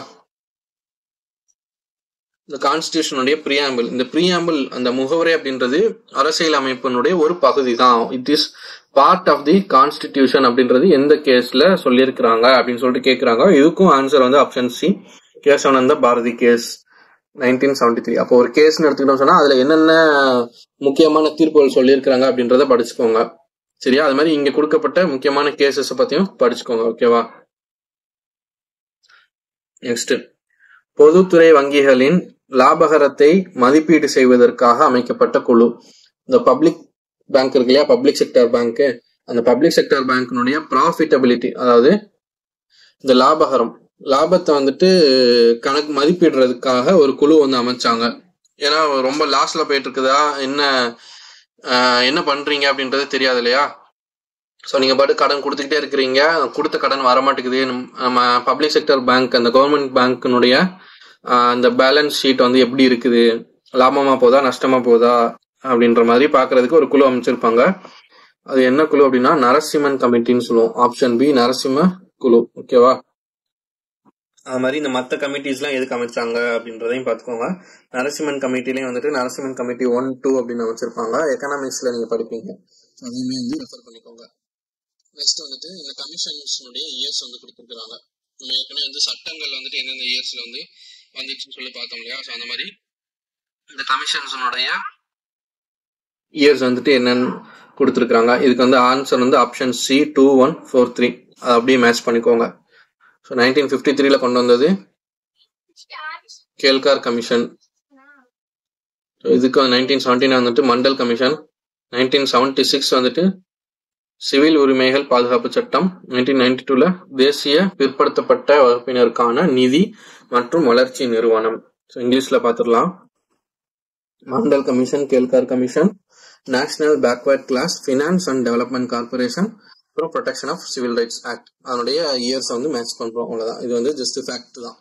இந்த கான்ஸ்டியூஷனுடைய ப்ரீஆம்பிள் இந்த ப்ரீஆம்பிள் அந்த முகவுரை அப்படின்றது அரசியல் அமைப்பினுடைய ஒரு பகுதி தான் it is part of the constitution அப்படின்றது எந்த கேஸ்ல சொல்லியிருக்கிறாங்க அப்படின்னு சொல்லிட்டு கேட்கிறாங்க இதுக்கும் ஆன்சர் வந்து option C Kesavananda Bharati case nineteen seventy three அப்போ ஒரு கேஸ்னு எடுத்துக்கிட்டோம் சொன்னா அதுல என்னென்ன முக்கியமான தீர்ப்புகள் சொல்லியிருக்கிறாங்க அப்படின்றத படிச்சுக்கோங்க சரியா அது மாதிரி இங்க கொடுக்கப்பட்ட முக்கியமான கேசஸ் பத்தியும் படிச்சுக்கோங்க ஓகேவா நெக்ஸ்ட் பொதுத்துறை வங்கிகளின் லாபகரத்தை மதிப்பீடு செய்வதற்காக அமைக்கப்பட்ட குழு இந்த பப்ளிக் பேங்க் இருக்கு இல்லையா பப்ளிக் செக்டர் பேங்க் அந்த பப்ளிக் செக்டர் பேங்க்னுடைய ப்ராஃபிட்டபிலிட்டி அதாவது இந்த லாபகரம் லாபத்தை வந்துட்டு கணக்கு மதிப்பிடுறதுக்காக ஒரு குழு வந்து அமைச்சாங்க ஏன்னா ரொம்ப லாஸ்ல போயிட்டு இருக்குதா என்ன ஆஹ் என்ன பண்றீங்க அப்படின்றது தெரியாது இல்லையா ஸோ நீங்க பாட்டு கடன் கொடுத்துக்கிட்டே இருக்கிறீங்க கொடுத்த கடன் வர மாட்டேங்குது நம்ம- நம்ம பப்ளிக் செக்டர் பேங்க் அந்த கவர்மெண்ட் பேங்க்கினுடைய அந்த பேலன்ஸ் ஷீட் வந்து எப்படி இருக்குது லாபமா போதா நஷ்டமா போதா அப்படின்ற மாதிரி பார்க்கிறதுக்கு ஒரு குழு அமைச்சிருப்பாங்க அது என்ன குழு அப்படின்னா நரசிம்மன் கமிட்டின்னு சொல்லுவோம் ஆப்ஷன் பி நரசிம்ம குழு ஓகேவா அது மாதிரி இந்த மற்ற கமிட்டிஸ்லாம் எதுக்கு அமைச்சாங்க அப்படின்றதையும் பார்த்துக்கோங்க நரசிம்மன் கமிட்டிலையும் வந்துட்டு நரசிம்மன் கமிட்டி ஒன் டூ அப்படின்னு அமைச்சிருப்பாங்க எக்கனாமிக்ஸ்ல நீங்க படிப்பீங்க அதையுமே வந்து ரெஃபர் பண்ணிக்கோங்க நெக்ஸ்ட் வந்துட்டு இந்த கமிஷன்ஸ்னுடைய இயர்ஸ் வந்து கொடுத்துருக்காங்க நம்ம ஏற்கனவே வந்து சட்டங்கள் வந்துட்டு எந்தெந்த இயர்ஸ்ல வந்து வந்துச்சுன்னு சொல்லி பார்த்தோம் இல்லையா ஸோ அந்த மாதிரி இந்த கமிஷன்ஸனுடைய இயர்ஸ் வந்துட்டு என்னன்னு கொடுத்துருக்காங்க இதுக்கு வந்து ஆன்சர் வந்து option C two one four three அதை அப்படியே மேட்ச் பண்ணிக்கோங்க ஸோ நைன்டீன் ஃபிஃப்டி த்ரீல கொண்டு வந்தது கேல்கார் கமிஷன் இதுக்கு நைன்டீன் செவன்டீன் வந்துட்டு Mandal commission nineteen seventy six வந்துட்டு சிவில் உரிமைகள் பாதுகாப்பு சட்டம் நைன்டீன் நைன்டி டூல தேசிய பிற்படுத்தப்பட்ட வகுப்பினருக்கான நிதி மற்றும் வளர்ச்சி நிறுவனம் ஸோ இங்கிலீஷ்ல பார்த்துடலாம் Mandal commission Kelkar commission national backward class finance and development corporation அப்புறம் protection of civil rights act அதனுடைய இயர்ஸ் வந்து மேட்ச் பண்றோம் அவ்வளவுதான் இது வந்து ஜஸ்ட் ஃபேக்ட் தான்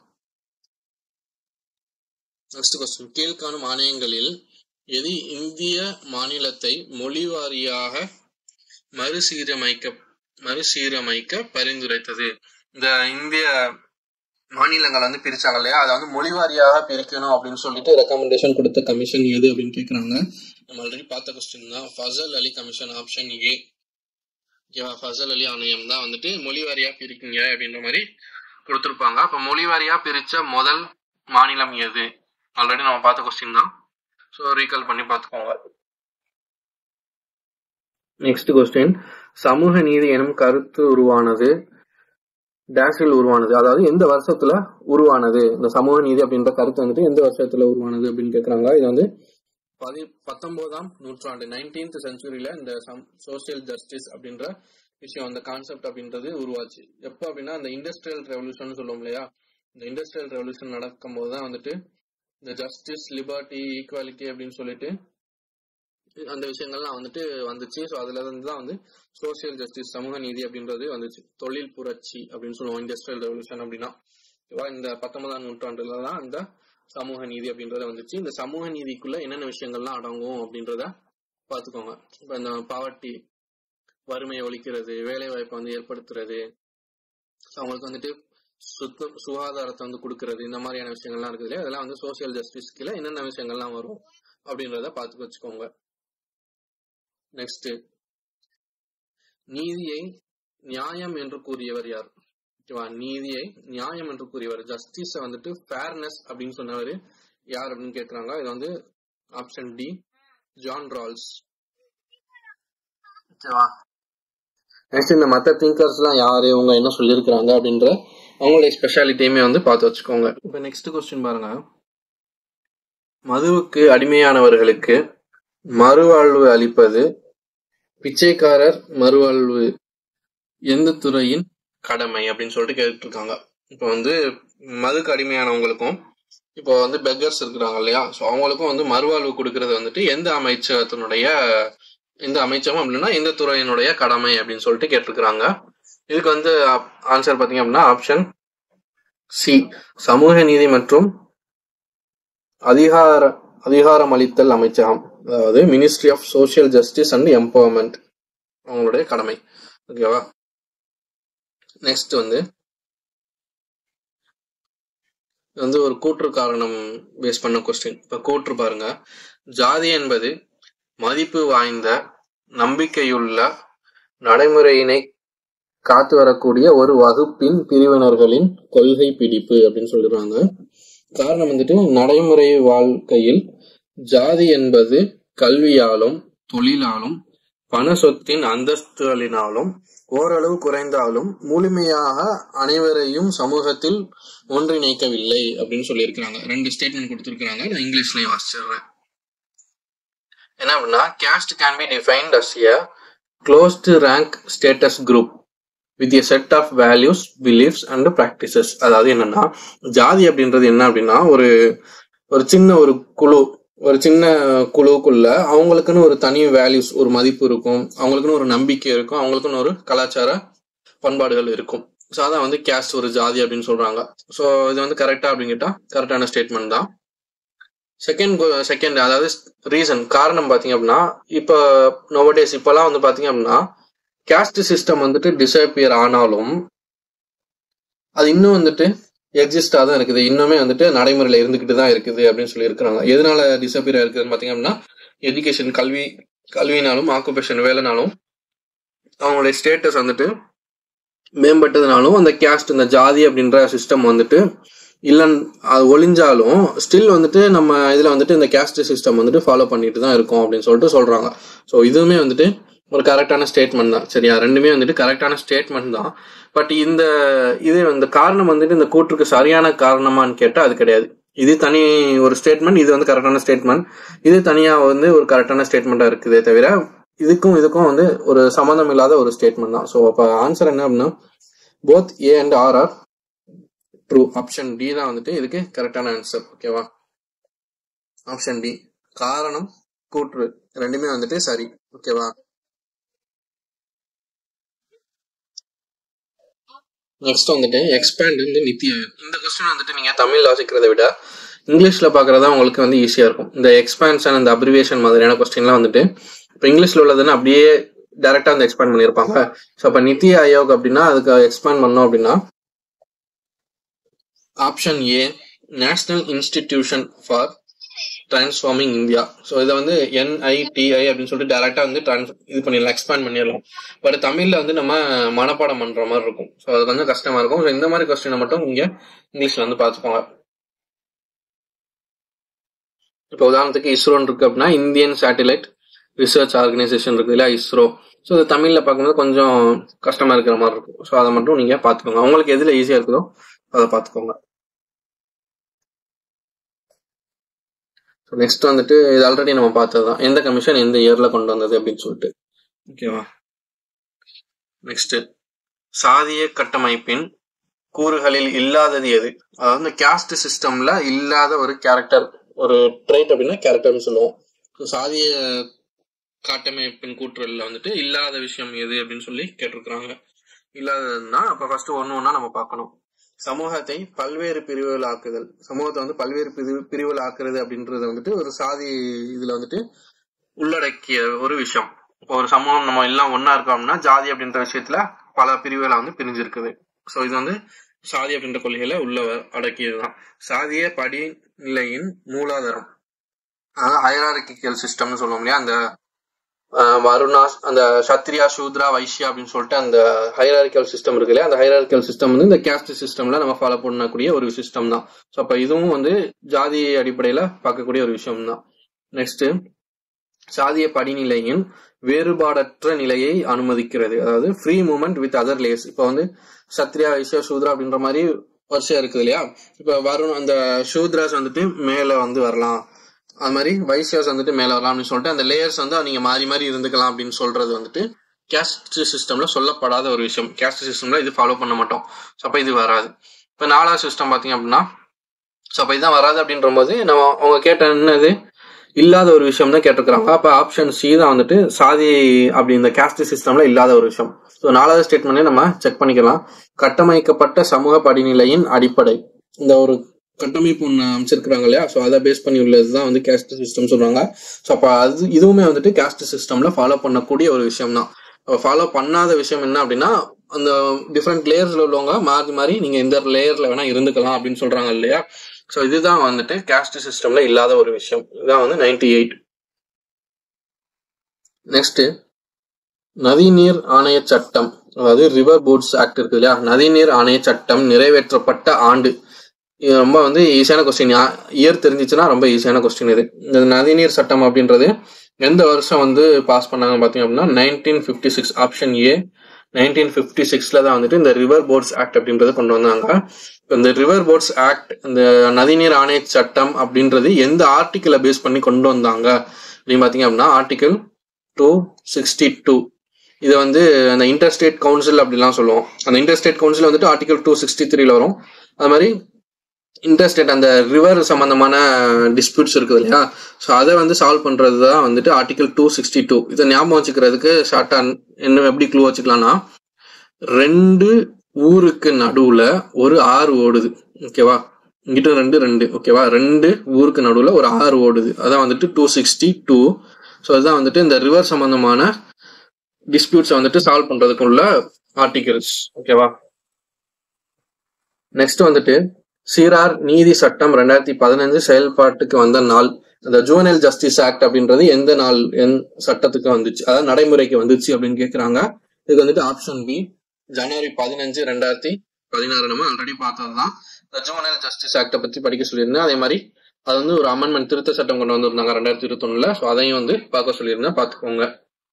நெக்ஸ்ட் கொஸ்டின் கீழ்காணும் மானியங்களில் எது இந்திய மாநிலத்தை மொழிவாரியாக மறுசீரமைக்க மறுசீரமைக்க பரிந்துரைத்தது இந்த இந்திய மாநிலங்கள் வந்து பிரிச்சாங்க இல்லையா அதை வந்து மொழிவாரியாக பிரிக்கணும் அப்படின்னு சொல்லிட்டு ரெக்கமெண்டேஷன் கொடுத்த கமிஷன் எது அப்படின்னு கேக்குறாங்க நம்ம ஆல்ரெடி பார்த்த கொஸ்டின் தான் Fazal Ali commission option A ஓகேவா ஃபசல் அலி ஆணையம் தான் வந்துட்டு மொழிவாரியா பிரிக்குங்க அப்படின்ற மாதிரி கொடுத்துருப்பாங்க அப்ப மொழிவாரியா பிரிச்ச முதல் மாநிலம் எது ஆல்ரெடி நம்ம பார்த்த கொஸ்டின் தான் ஸோ ரீகால் பண்ணி பார்த்துக்கோங்க நெக்ஸ்ட் கொஸ்டின் சமூக நீதி எனும் கருத்து உருவானது டேஷில் உருவானது அதாவது எந்த வருஷத்துல உருவானது இந்த சமூக நீதி அப்படின்ற கருத்து வந்துட்டு எந்த வருஷத்துல உருவானது அப்படின்னு கேக்குறாங்க இது வந்து பதி பத்தொன்பதாம் நூற்றாண்டு நைன்டீன்த் செஞ்சுரியில இந்த சோசியல் ஜஸ்டிஸ் அப்படின்ற விஷயம் அந்த கான்செப்ட் அப்படின்றது உருவாச்சு எப்போ அப்படின்னா இந்த இண்டஸ்ட்ரியல் ரெவல்யூஷன் சொல்லுவோம் இல்லையா இந்த இண்டஸ்ட்ரியல் ரெவல்யூஷன் நடக்கும் போது தான் வந்துட்டு இந்த ஜஸ்டிஸ் லிபர்ட்டி ஈக்குவாலிட்டி அப்படின்னு சொல்லிட்டு அந்த விஷயங்கள்லாம் வந்துட்டு வந்துச்சு ஸோ அதுல இருந்து தான் வந்து சோசியல் ஜஸ்டிஸ் சமூக நீதி அப்படின்றது வந்துச்சு தொழில் புரட்சி அப்படின்னு சொல்லுவோம் இண்டஸ்ட்ரியல் ரெவல்யூஷன் அப்படின்னா ஓகேவா இந்த பத்தொன்பதாம் நூற்றாண்டுல தான் இந்த சமூக நீதி அப்படின்றது வந்துச்சு இந்த சமூக நீதிக்குள்ள என்னென்ன விஷயங்கள்லாம் அடங்கும் அப்படின்றத பார்த்துக்கோங்க இப்போ இந்த பாவர்ட்டி வறுமையை ஒழிக்கிறது வேலை வாய்ப்பை வந்து ஏற்படுத்துறது அவங்களுக்கு வந்துட்டு சுத்தம் சுகாதாரத்தை வந்து கொடுக்கறது இந்த மாதிரியான விஷயங்கள்லாம் இருக்குது இல்லையா அதெல்லாம் வந்து சோசியல் ஜஸ்டிஸ் கீழே என்னென்ன விஷயங்கள்லாம் வரும் அப்படின்றத பார்த்து வச்சுக்கோங்க நெக்ஸ்ட் நீதியை நியாயம் என்று கூறியவர் யார் ஓகேவா நீதியை நியாயம் என்று கூறியவர் ஜஸ்டிஸ வந்துட்டு ஃபேர்னஸ் அப்படின்னு சொன்னவர் யார் அப்படின்னு கேக்குறாங்க இது வந்து ஆப்ஷன் டி ஜான் ரால்ஸ் ஓகேவா நெக்ஸ்ட் இந்த மற்ற திங்கர்ஸ் எல்லாம் யாரு இவங்க என்ன சொல்லியிருக்கிறாங்க அப்படின்ற அவங்களுடைய ஸ்பெஷாலிட்டியுமே வந்து பார்த்து வச்சுக்கோங்க இப்போ நெக்ஸ்ட் கொஸ்டின் பாருங்க மதுவுக்கு அடிமையானவர்களுக்கு மறுவாழ்வு அளிப்பது பிச்சைக்காரர் மறுவாழ்வு எந்த துறையின் கடமை அப்படின்னு சொல்லிட்டு கேட்டுருக்காங்க இப்போ வந்து மதுக்கு அடிமையானவங்களுக்கும் இப்போ வந்து பெக்கர்ஸ் இருக்கிறாங்க இல்லையா ஸோ அவங்களுக்கும் வந்து மறுவாழ்வு கொடுக்கறது வந்துட்டு எந்த அமைச்சகத்தினுடைய எந்த அமைச்சகம் அப்படின்னா எந்த துறையினுடைய கடமை அப்படின்னு சொல்லிட்டு கேட்டிருக்கிறாங்க இதுக்கு வந்து ஆன்சர் பார்த்தீங்க அப்படின்னா ஆப்ஷன் சி சமூக நீதி மற்றும் அதிகார அதிகாரம் அளித்தல் அமைச்சகம் அதாவது ministry of social justice and empowerment அவங்களுடைய கடமை ஓகேவா நெக்ஸ்ட் வந்து இது வந்து ஒரு கூற்று காரணம் பேஸ் பண்ண கொஸ்டின் இப்ப கூற்று பாருங்க ஜாதி என்பது மதிப்பு வாய்ந்த நம்பிக்கையுள்ள நடைமுறையினை காத்து வரக்கூடிய ஒரு வகுப்பின் பிரிவினர்களின் கொள்கை பிடிப்பு அப்படின்னு சொல்லிடுறாங்க காரணம் வந்துட்டு நடைமுறை வாழ்க்கையில் ஜாதி என்பது கல்வியாலும் தொழிலாலும் பண சொத்தின் அந்தஸ்துகளினாலும் ஓரளவு குறைந்தாலும் முழுமையாக அனைவரையும் சமூகத்தில் ஒன்றிணைக்கவில்லை அப்படின்னு சொல்லியிருக்கிறாங்க ரெண்டு ஸ்டேட்மெண்ட் கொடுத்துருக்காங்க நான் இங்கிலீஷ்லயும் வாசிச்சிடுறேன் என்ன அப்படின்னா caste can be defined as a closed rank status group with a set of values beliefs and practices அதாவது என்னன்னா ஜாதி அப்படின்றது என்ன அப்படின்னா ஒரு ஒரு சின்ன ஒரு குழு ஒரு சின்ன குழுக்குள்ள அவங்களுக்குன்னு ஒரு தனி வேல்யூஸ் ஒரு மதிப்பு இருக்கும் அவங்களுக்குன்னு ஒரு நம்பிக்கை இருக்கும் அவங்களுக்குன்னு ஒரு கலாச்சார பண்பாடுகள் இருக்கும் ஸோ அதான் வந்து கேஸ்ட் ஒரு ஜாதி அப்படின்னு சொல்றாங்க ஸோ இது வந்து கரெக்டா அப்படின்னு கேட்டா கரெக்டான ஸ்டேட்மெண்ட் தான் செகண்ட் செகண்ட் அதாவது ரீசன் காரணம் பார்த்தீங்க அப்படின்னா இப்போ நோவடேஸ் இப்போலாம் வந்து பார்த்தீங்க அப்படின்னா கேஸ்ட் சிஸ்டம் வந்துட்டு டிசப்பியர் ஆனாலும் அது இன்னும் வந்துட்டு எக்ஸிஸ்டாக தான் இருக்குது இன்னுமே வந்துட்டு நடைமுறையில் இருந்துக்கிட்டு தான் இருக்குது அப்படின்னு சொல்லி இருக்கிறாங்க எதனால டிசப்பியர் இருக்குதுன்னு பார்த்தீங்க அப்படின்னா எஜுகேஷன் கல்வி கல்வினாலும் ஆக்குபேஷன் வேலைனாலும் அவங்களுடைய ஸ்டேட்டஸ் வந்துட்டு மேம்பட்டதுனாலும் அந்த கேஸ்ட் இந்த ஜாதி அப்படின்ற சிஸ்டம் வந்துட்டு இல்லைன்னு அது ஒளிஞ்சாலும் ஸ்டில் வந்துட்டு நம்ம இதில் வந்துட்டு இந்த கேஸ்ட் சிஸ்டம் வந்துட்டு ஃபாலோ பண்ணிட்டு தான் இருக்கோம் அப்படின்னு சொல்லிட்டு சொல்கிறாங்க ஸோ இதுவுமே வந்துட்டு ஒரு கரெக்டான ஸ்டேட்மெண்ட் தான் சரியா ரெண்டுமே வந்துட்டு கரெக்டான ஸ்டேட்மெண்ட் தான் பட் இந்த இது இந்த காரணம் வந்துட்டு இந்த கூற்றுக்கு சரியான காரணமான்னு கேட்டால் அது கிடையாது இது தனி ஒரு ஸ்டேட்மெண்ட் இது வந்து கரெக்டான ஸ்டேட்மெண்ட் இது தனியாக வந்து ஒரு கரெக்டான ஸ்டேட்மெண்ட்டாக இருக்குதே தவிர இதுக்கும் இதுக்கும் வந்து ஒரு சம்மந்தம் இல்லாத ஒரு ஸ்டேட்மெண்ட் தான் ஸோ அப்போ ஆன்சர் என்ன அப்படின்னா both A and R are true option D தான் வந்துட்டு இதுக்கு கரெக்டான ஆன்சர் ஓகேவா ஆப்ஷன் டி காரணம் கூற்று ரெண்டுமே வந்துட்டு சரி ஓகேவா நெக்ஸ்ட் வந்துட்டு எக்ஸ்பேண்ட் வந்து நித்தி ஆயோக் இந்த கொஸ்டின் வந்துட்டு நீங்க தமிழ் வாசிக்கிறத விட இங்கிலீஷ்ல பாக்குறதா உங்களுக்கு வந்து ஈஸியா இருக்கும் இந்த எக்ஸ்பேன்ஷன் அந்த அப்ரிவேஷன் மாதிரியான கொஸ்டின்லாம் வந்துட்டு இப்போ இங்கிலீஷ்ல உள்ளதுன்னு அப்படியே டைரக்டா வந்து எக்ஸ்பேண்ட் பண்ணியிருப்பாங்க ஸோ அப்போ நித்தி ஆயோக் அப்படின்னா அதுக்கு எக்ஸ்பேண்ட் பண்ணோம் அப்படின்னா option A national institution for transforming India so இதை வந்து என்ஐடிஐ அப்படின்னு சொல்லிட்டு டேரக்டா வந்து trans- இது பண்ணிடலாம் எக்ஸ்பேண்ட் பண்ணிடலாம் பட் தமிழ்ல வந்து நம்ம மனப்பாடம் பண்ற மாதிரி இருக்கும் ஸோ அது கொஞ்சம் கஷ்டமா இருக்கும் ஸோ இந்த மாதிரி கொஸ்டினை மட்டும் நீங்க இங்கிலீஷ்ல வந்து பார்த்துக்கோங்க இப்போ உதாரணத்துக்கு இஸ்ரோன்னு இருக்கு அப்படின்னா இந்தியன் சேட்டிலைட் ரிசர்ச் ஆர்கனைசேஷன் இருக்கு இல்லையா இஸ்ரோ ஸோ இது தமிழ்ல பார்க்கும்போது கொஞ்சம் கஷ்டமா இருக்கிற மாதிரி இருக்கும் ஸோ அதை மட்டும் நீங்க பார்த்துக்கோங்க உங்களுக்கு எதுல ஈஸியா இருக்குதோ அதை பார்த்துக்கோங்க நெக்ஸ்ட் வந்துட்டு இது ஆல்ரெடி நம்ம பார்த்தது தான் எந்த கமிஷன் எந்த இயர்ல கொண்டு வந்தது அப்படின்னு சொல்லிட்டு ஓகேவா நெக்ஸ்ட் சாதிய கட்டமைப்பின் கூறுகளில் இல்லாதது எது அதாவது இந்த கேஸ்ட் சிஸ்டம்ல இல்லாத ஒரு கேரக்டர் ஒரு ட்ரைட் அப்படின்னா கேரக்டர்னு சொல்லுவோம் So, சாதிய கட்டமைப்பின் கூற்றுகள்ல வந்துட்டு இல்லாத விஷயம் எது அப்படின்னு சொல்லி கேட்டிருக்கிறாங்க இல்லாததுன்னா அப்ப ஃபர்ஸ்ட் ஒன்னு ஒன்னா நம்ம பார்க்கணும் சமூகத்தை பல்வேறு பிரிவுகள் ஆக்குதல் சமூகத்தை வந்து பல்வேறு பிரிவு பிரிவுகள் ஆக்குறது அப்படின்றது வந்துட்டு ஒரு சாதி இதுல வந்துட்டு உள்ளடக்கிய ஒரு விஷயம் இப்போ ஒரு சமூகம் நம்ம எல்லாம் ஒண்ணா இருக்கோம்னா ஜாதி அப்படின்ற விஷயத்துல பல பிரிவுகளை வந்து பிரிஞ்சிருக்குது ஸோ இது வந்து சாதி அப்படின்ற கொள்கையில உள்ள அடக்கியதுதான் சாதிய படிநிலையின் மூலாதாரம் அதாவது ஹைராரிக்கல் சிஸ்டம்னு சொல்லுவோம் இல்லையா அந்த ஆஹ், வருணா அந்த சத்ரியா சூத்ரா வைஷ்யா அப்படின்னு சொல்லிட்டு அந்த ஹைராரிக்கல் சிஸ்டம் இருக்கு இல்லையா அந்த ஹைராரிக்கல் சிஸ்டம் வந்து இந்த கேஸ்ட் சிஸ்டம்ல நம்ம ஃபாலோ பண்ணக்கூடிய ஒரு சிஸ்டம் தான் ஸோ அப்ப இதுவும் வந்து ஜாதி அடிப்படையில பார்க்கக்கூடிய ஒரு விஷயம் தான் நெக்ஸ்ட் சாதிய படிநிலையின் வேறுபாடற்ற நிலையை அனுமதிக்கிறது அதாவது free movement with other layers இப்போ வந்து சத்ரியா வைசியா சூத்ரா அப்படின்ற மாதிரி வரிசையா இருக்குது இல்லையா இப்போ வரும் அந்த சூத்ராஸ் வந்துட்டு மேல வந்து வரலாம் அது மாதிரி வைசியாஸ் வந்துட்டு மேல வரலாம் அப்படின்னு சொல்லிட்டு அந்த லேயர்ஸ் வந்து நீங்க மாறி மாறி இருந்துக்கலாம் அப்படின்னு சொல்றது வந்துட்டு கேஸ்ட் சிஸ்டம்ல சொல்லப்படாத ஒரு விஷயம் கேஸ்ட் சிஸ்டம்ல இது ஃபாலோ பண்ண மாட்டோம் ஸோ அப்போ இது வராது இப்போ நாலாவது சிஸ்டம் பார்த்தீங்க அப்படின்னா ஸோ அப்போ இதுதான் வராது அப்படின்ற போது நம்ம அவங்க கேட்ட என்னது இல்லாத ஒரு விஷயம் தான் கேட்டிருக்கிறாங்க அப்ப ஆப்ஷன் சி தான் வந்துட்டு சாதி அப்படி இந்த கேஸ்ட் சிஸ்டம்ல இல்லாத ஒரு விஷயம் ஸோ நாலாவது ஸ்டேட்மெண்ட்டே நம்ம செக் பண்ணிக்கலாம் கட்டமைக்கப்பட்ட சமூக படிநிலையின் அடிப்படை இந்த ஒரு கட்டமைப்பு ஒன்று அமைச்சிருக்கிறாங்க இல்லையா ஸோ அதை பேஸ் பண்ணி உள்ளது தான் வந்து கேஸ்ட் சிஸ்டம் சொல்றாங்க ஸோ அப்போ அது இதுவுமே வந்துட்டு கேஸ்ட் சிஸ்டம்ல ஃபாலோ பண்ணக்கூடிய ஒரு விஷயம் தான் ஃபாலோ பண்ணாத விஷயம் என்ன அப்படின்னா அந்த டிஃப்ரெண்ட் லேயர்ஸ்ல உள்ளவங்க மாறி மாறி நீங்க இந்த லேயர்ல வேணா இருந்துக்கலாம் அப்படின்னு சொல்றாங்க இல்லையா ஸோ இதுதான் வந்துட்டு கேஸ்ட் சிஸ்டம்ல இல்லாத ஒரு விஷயம் இதுதான் வந்து நைன்டி எயிட் நெக்ஸ்ட் நதிநீர் ஆணைய சட்டம் அதாவது ரிவர் போர்ட்ஸ் ஆக்ட் இருக்கு இல்லையா நதிநீர் ஆணைய சட்டம் நிறைவேற்றப்பட்ட ஆண்டு இது ரொம்ப வந்து ஈஸியான கொஸ்டின் இயர் தெரிஞ்சிச்சுன்னா ரொம்ப ஈஸியான கொஸ்டின் இது இந்த நதிநீர் சட்டம் அப்படின்றது எந்த வருஷம் வந்து பாஸ் பண்ணாங்க பார்த்தீங்க அப்படின்னா nineteen fifty six option A nineteen fifty சிக்ஸ்ல தான் வந்துட்டு இந்த ரிவர் போர்ட்ஸ் ஆக்ட் அப்படின்றத கொண்டு வந்தாங்க இப்ப இந்த ரிவர் போர்ட்ஸ் ஆக்ட் இந்த நதிநீர் ஆணைய சட்டம் அப்படின்றது எந்த ஆர்டிக்கிளை பேஸ் பண்ணி கொண்டு வந்தாங்க அப்படின்னு பார்த்தீங்க அப்படின்னா ஆர்டிகிள் டூ சிக்ஸ்டி டூ இதை வந்து அந்த இன்டர்ஸ்டேட் கவுன்சில் அப்படிலாம் சொல்லுவோம் அந்த இன்டர்ஸ்டேட் கவுன்சில் வந்துட்டு ஆர்டிகல் டூ சிக்ஸ்டி த்ரீல வரும் அது மாதிரி இன்டர்ஸ்டேட் அந்த ரிவர் சம்பந்தமான டிஸ்பியூட்ஸ் இருக்குது இல்லையா ஸோ அதை வந்து சால்வ் பண்றது தான் வந்துட்டு ஆர்டிகல் டூ சிக்ஸ்டி டூ இதை ஞாபகம் வச்சுக்கிறதுக்கு ஷார்ட்டா என்ன எப்படி க்ளூ வச்சுக்கலாம்னா ரெண்டு ஊருக்கு நடுவுல ஒரு ஆறு ஓடுது ஓகேவா இங்கிட்ட ரெண்டு ரெண்டு ஓகேவா ரெண்டு ஊருக்கு நடுவுல ஒரு ஆறு ஓடுது அதான் வந்துட்டு டூ சிக்ஸ்டி டூ ஸோ அதுதான் வந்துட்டு இந்த ரிவர் சம்பந்தமான டிஸ்பியூட்ஸை வந்துட்டு சால்வ் பண்றதுக்குள்ள ஆர்டிகல்ஸ் ஓகேவா நெக்ஸ்ட் வந்துட்டு சீரார் நீதி சட்டம் ரெண்டாயிரத்தி பதினஞ்சு செயல்பாட்டுக்கு வந்த நாள் அந்த ஜூவனல் ஜஸ்டிஸ் ஆக்ட் அப்படின்றது எந்த நாள் எந் சட்டத்துக்கு வந்துச்சு அதாவது நடைமுறைக்கு வந்துச்சு அப்படின்னு கேக்குறாங்க இது வந்துட்டு ஆப்ஷன் பி ஜனவரி பதினஞ்சு ரெண்டாயிரத்தி பதினாறு நம்ம ஆல்ரெடி பார்த்தது தான் இந்த ஜூவனல் ஜஸ்டிஸ் ஆக்டை பத்தி படிக்க சொல்லியிருந்தேன் அதே மாதிரி அது வந்து ஒரு அமெண்ட்மெண்ட் திருத்த சட்டம் கொண்டு வந்திருந்தாங்க ரெண்டாயிரத்தி இருபத்தொன்னுல ஸோ அதையும் வந்து பார்க்க சொல்லியிருந்தேன் பார்த்துக்கோங்க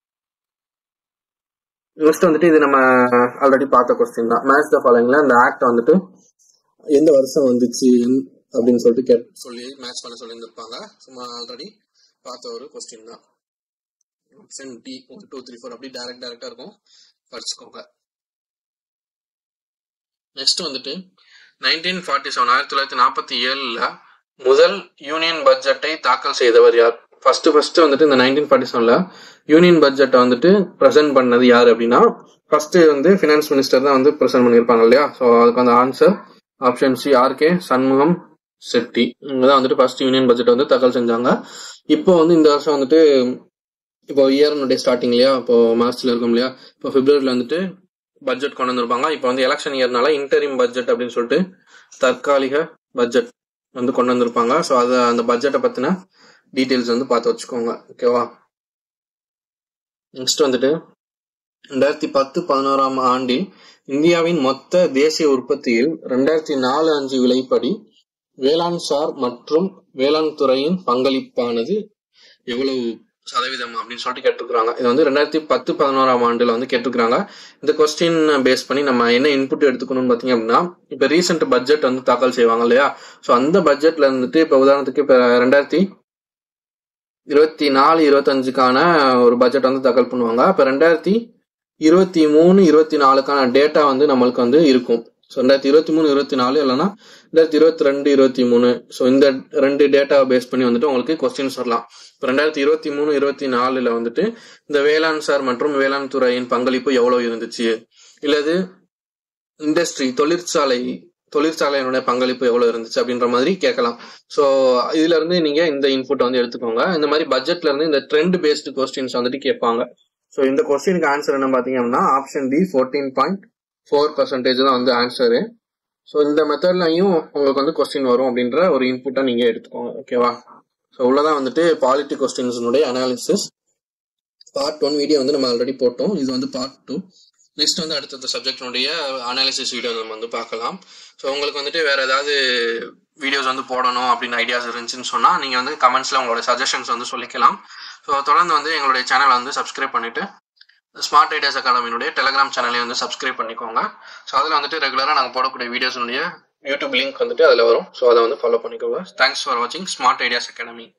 நெக்ஸ்ட் வந்துட்டு இது நம்ம ஆல்ரெடி பார்த்த கொஸ்டின் தான் மேட்ச் த ஃபாலோயிங்ல இந்த ஆக்ட் வந்துட்டு எந்த வருஷம் வந்துச்சு அப்படின்னு சொல்லிட்டு கேட் சொல்லி மேட்ச் பண்ண சொல்லியிருந்திருப்பாங்க சும்மா ஆல்ரெடி பார்த்த ஒரு கொஸ்டின் தான் option D one two three four அப்படி டைரக்ட் டைரக்டா இருக்கும் படிச்சுக்கோங்க நெக்ஸ்ட் வந்துட்டு நைன்டீன் ஃபார்ட்டி செவன் ஆயிரத்தி தொள்ளாயிரத்தி நாற்பத்தி ஏழுல முதல் யூனியன் பட்ஜெட்டை தாக்கல் செய்தவர் யார் ஃபர்ஸ்ட் ஃபர்ஸ்ட் வந்துட்டு இந்த நைன்டீன் ஃபார்ட்டி செவன்ல யூனியன் பட்ஜெட்டை வந்துட்டு ப்ரெசென்ட் பண்ணது யார் அப்படின்னா ஃபர்ஸ்ட் வந்து ஃபினான்ஸ் மினிஸ்டர் தான் வந்து ப்ரெசென்ட் பண்ணியிருப்பாங்க இல்லையா ஸோ அதுக்கு அந்த answer option C RK Shanmugam Chetty இவங்க தான் வந்துட்டு ஃபர்ஸ்ட் யூனியன் பட்ஜெட் வந்து தாக்கல் செஞ்சாங்க இப்போ வந்து இந்த வருஷம் வந்துட்டு இப்போ இயர்னுடைய ஸ்டார்டிங் இல்லையா இப்போ மார்ச்ல இருக்கும் இல்லையா இப்போ பிப்ரவரியில் வந்துட்டு பட்ஜெட் கொண்டு வந்திருப்பாங்க இப்போ வந்து எலெக்ஷன் இயர்னால இன்டரிம் பட்ஜெட் அப்படின்னு சொல்லிட்டு தற்காலிக பட்ஜெட் வந்து கொண்டு வந்திருப்பாங்க ஸோ அதை அந்த பட்ஜெட்டை பத்தின டீட்டெயில்ஸ் வந்து பார்த்து வச்சுக்கோங்க ஓகேவா நெக்ஸ்ட் வந்துட்டு ரெண்டாயிரத்தி பத்து பதினோராம் ஆண்டில் இந்தியாவின் மொத்த தேசிய உற்பத்தியில் ரெண்டாயிரத்தி நாலு அஞ்சு விலைப்படி வேளாண் சார் மற்றும் வேளாண் துறையின் பங்களிப்பானது எவ்வளவு சதவீதம் அப்படின்னு சொல்லிட்டு கேட்டிருக்காங்க இது வந்து ரெண்டாயிரத்தி பத்து பதினோராம் ஆண்டுல வந்து கேட்டிருக்காங்க இந்த கொஸ்டின் பேஸ் பண்ணி நம்ம என்ன இன்புட் எடுத்துக்கணும்னு பாத்தீங்க அப்படின்னா இப்ப ரீசெண்ட் பட்ஜெட் வந்து தாக்கல் செய்வாங்க இல்லையா ஸோ அந்த பட்ஜெட்ல இருந்துட்டு இப்ப உதாரணத்துக்கு இப்ப ரெண்டாயிரத்தி இருபத்தி நாலு இருபத்தஞ்சுக்கான ஒரு பட்ஜெட் வந்து தாக்கல் பண்ணுவாங்க இப்ப ரெண்டாயிரத்தி இருபத்தி மூணு இருபத்தி நாலுக்கான டேட்டா வந்து நம்மளுக்கு வந்து இருக்கும் ஸோ ரெண்டாயிரத்தி இருபத்தி மூணு இருபத்தி நாலு இல்லைன்னா ரெண்டாயிரத்தி இருபத்தி ரெண்டு இருபத்தி மூணு ஸோ இந்த ரெண்டு டேட்டாவை பேஸ் பண்ணி வந்துட்டு உங்களுக்கு கொஸ்டின்ஸ் வரலாம் இப்போ ரெண்டாயிரத்தி இருபத்தி மூணு இருபத்தி நாலுல வந்துட்டு இந்த வேளாண் சார் மற்றும் வேளாண் துறையின் பங்களிப்பு எவ்வளவு இருந்துச்சு இல்லது இண்டஸ்ட்ரி தொழிற்சாலை தொழிற்சாலையினுடைய பங்களிப்பு எவ்வளவு இருந்துச்சு அப்படின்ற மாதிரி கேட்கலாம் ஸோ இதுல இருந்து நீங்க இந்த இன்புட் வந்து எடுத்துக்கோங்க இந்த மாதிரி பட்ஜெட்ல இருந்து இந்த ட்ரெண்ட் பேஸ்டு கொஸ்டின்ஸ் வந்துட்டு கேட்பாங்க ஸோ இந்த கொஸ்டினுக்கு ஆன்சர் என்ன பாத்தீங்க அப்படின்னா option D fourteen point four percentage தான் வந்து ஆன்சரு ஸோ இந்த மெத்தட்லையும் உங்களுக்கு வந்து கொஸ்டின் வரும் அப்படின்ற ஒரு இன்புட்டை நீங்க எடுத்துக்கோங்க ஓகேவா ஸோ உள்ளதான் வந்துட்டு பாலிட்டி கொஸ்டின்ஸினுடைய அனாலிசிஸ் பார்ட் ஒன் வீடியோ வந்து நம்ம ஆல்ரெடி போட்டோம் இது வந்து பார்ட் டூ நெக்ஸ்ட் வந்து அடுத்தடுத்த சப்ஜெக்டினுடைய அனாலிசிஸ் வீடியோ நம்ம வந்து பார்க்கலாம் ஸோ உங்களுக்கு வந்துட்டு வேற ஏதாவது வீடியோஸ் வந்து போடணும் அப்படின்னு ஐடியாஸ் இருந்துச்சுன்னு சொன்னால் நீங்கள் வந்து கமெண்ட்ஸில் உங்களோட சஜஷன்ஸ் வந்து சொல்லிக்கலாம் ஸோ தொடர்ந்து வந்து எங்களுடைய சேனலை வந்து சப்ஸ்கிரைப் பண்ணிட்டு ஸ்மார்ட் ஐடியாஸ் அகாடமியினுடைய டெலிகிராம் சேனலையும் வந்து சப்ஸ்கிரைப் பண்ணிக்கோங்க ஸோ அதில் வந்துட்டு ரெகுலராக நாங்கள் போடக்கூடிய வீடியோஸினுடைய யூடியூப் லிங்க் வந்துட்டு அதில் வரும் ஸோ அதை வந்து ஃபாலோ பண்ணிக்கோங்க தேங்க்ஸ் ஃபார் வாட்சிங் ஸ்மார்ட் ஐடியாஸ் அகாடமி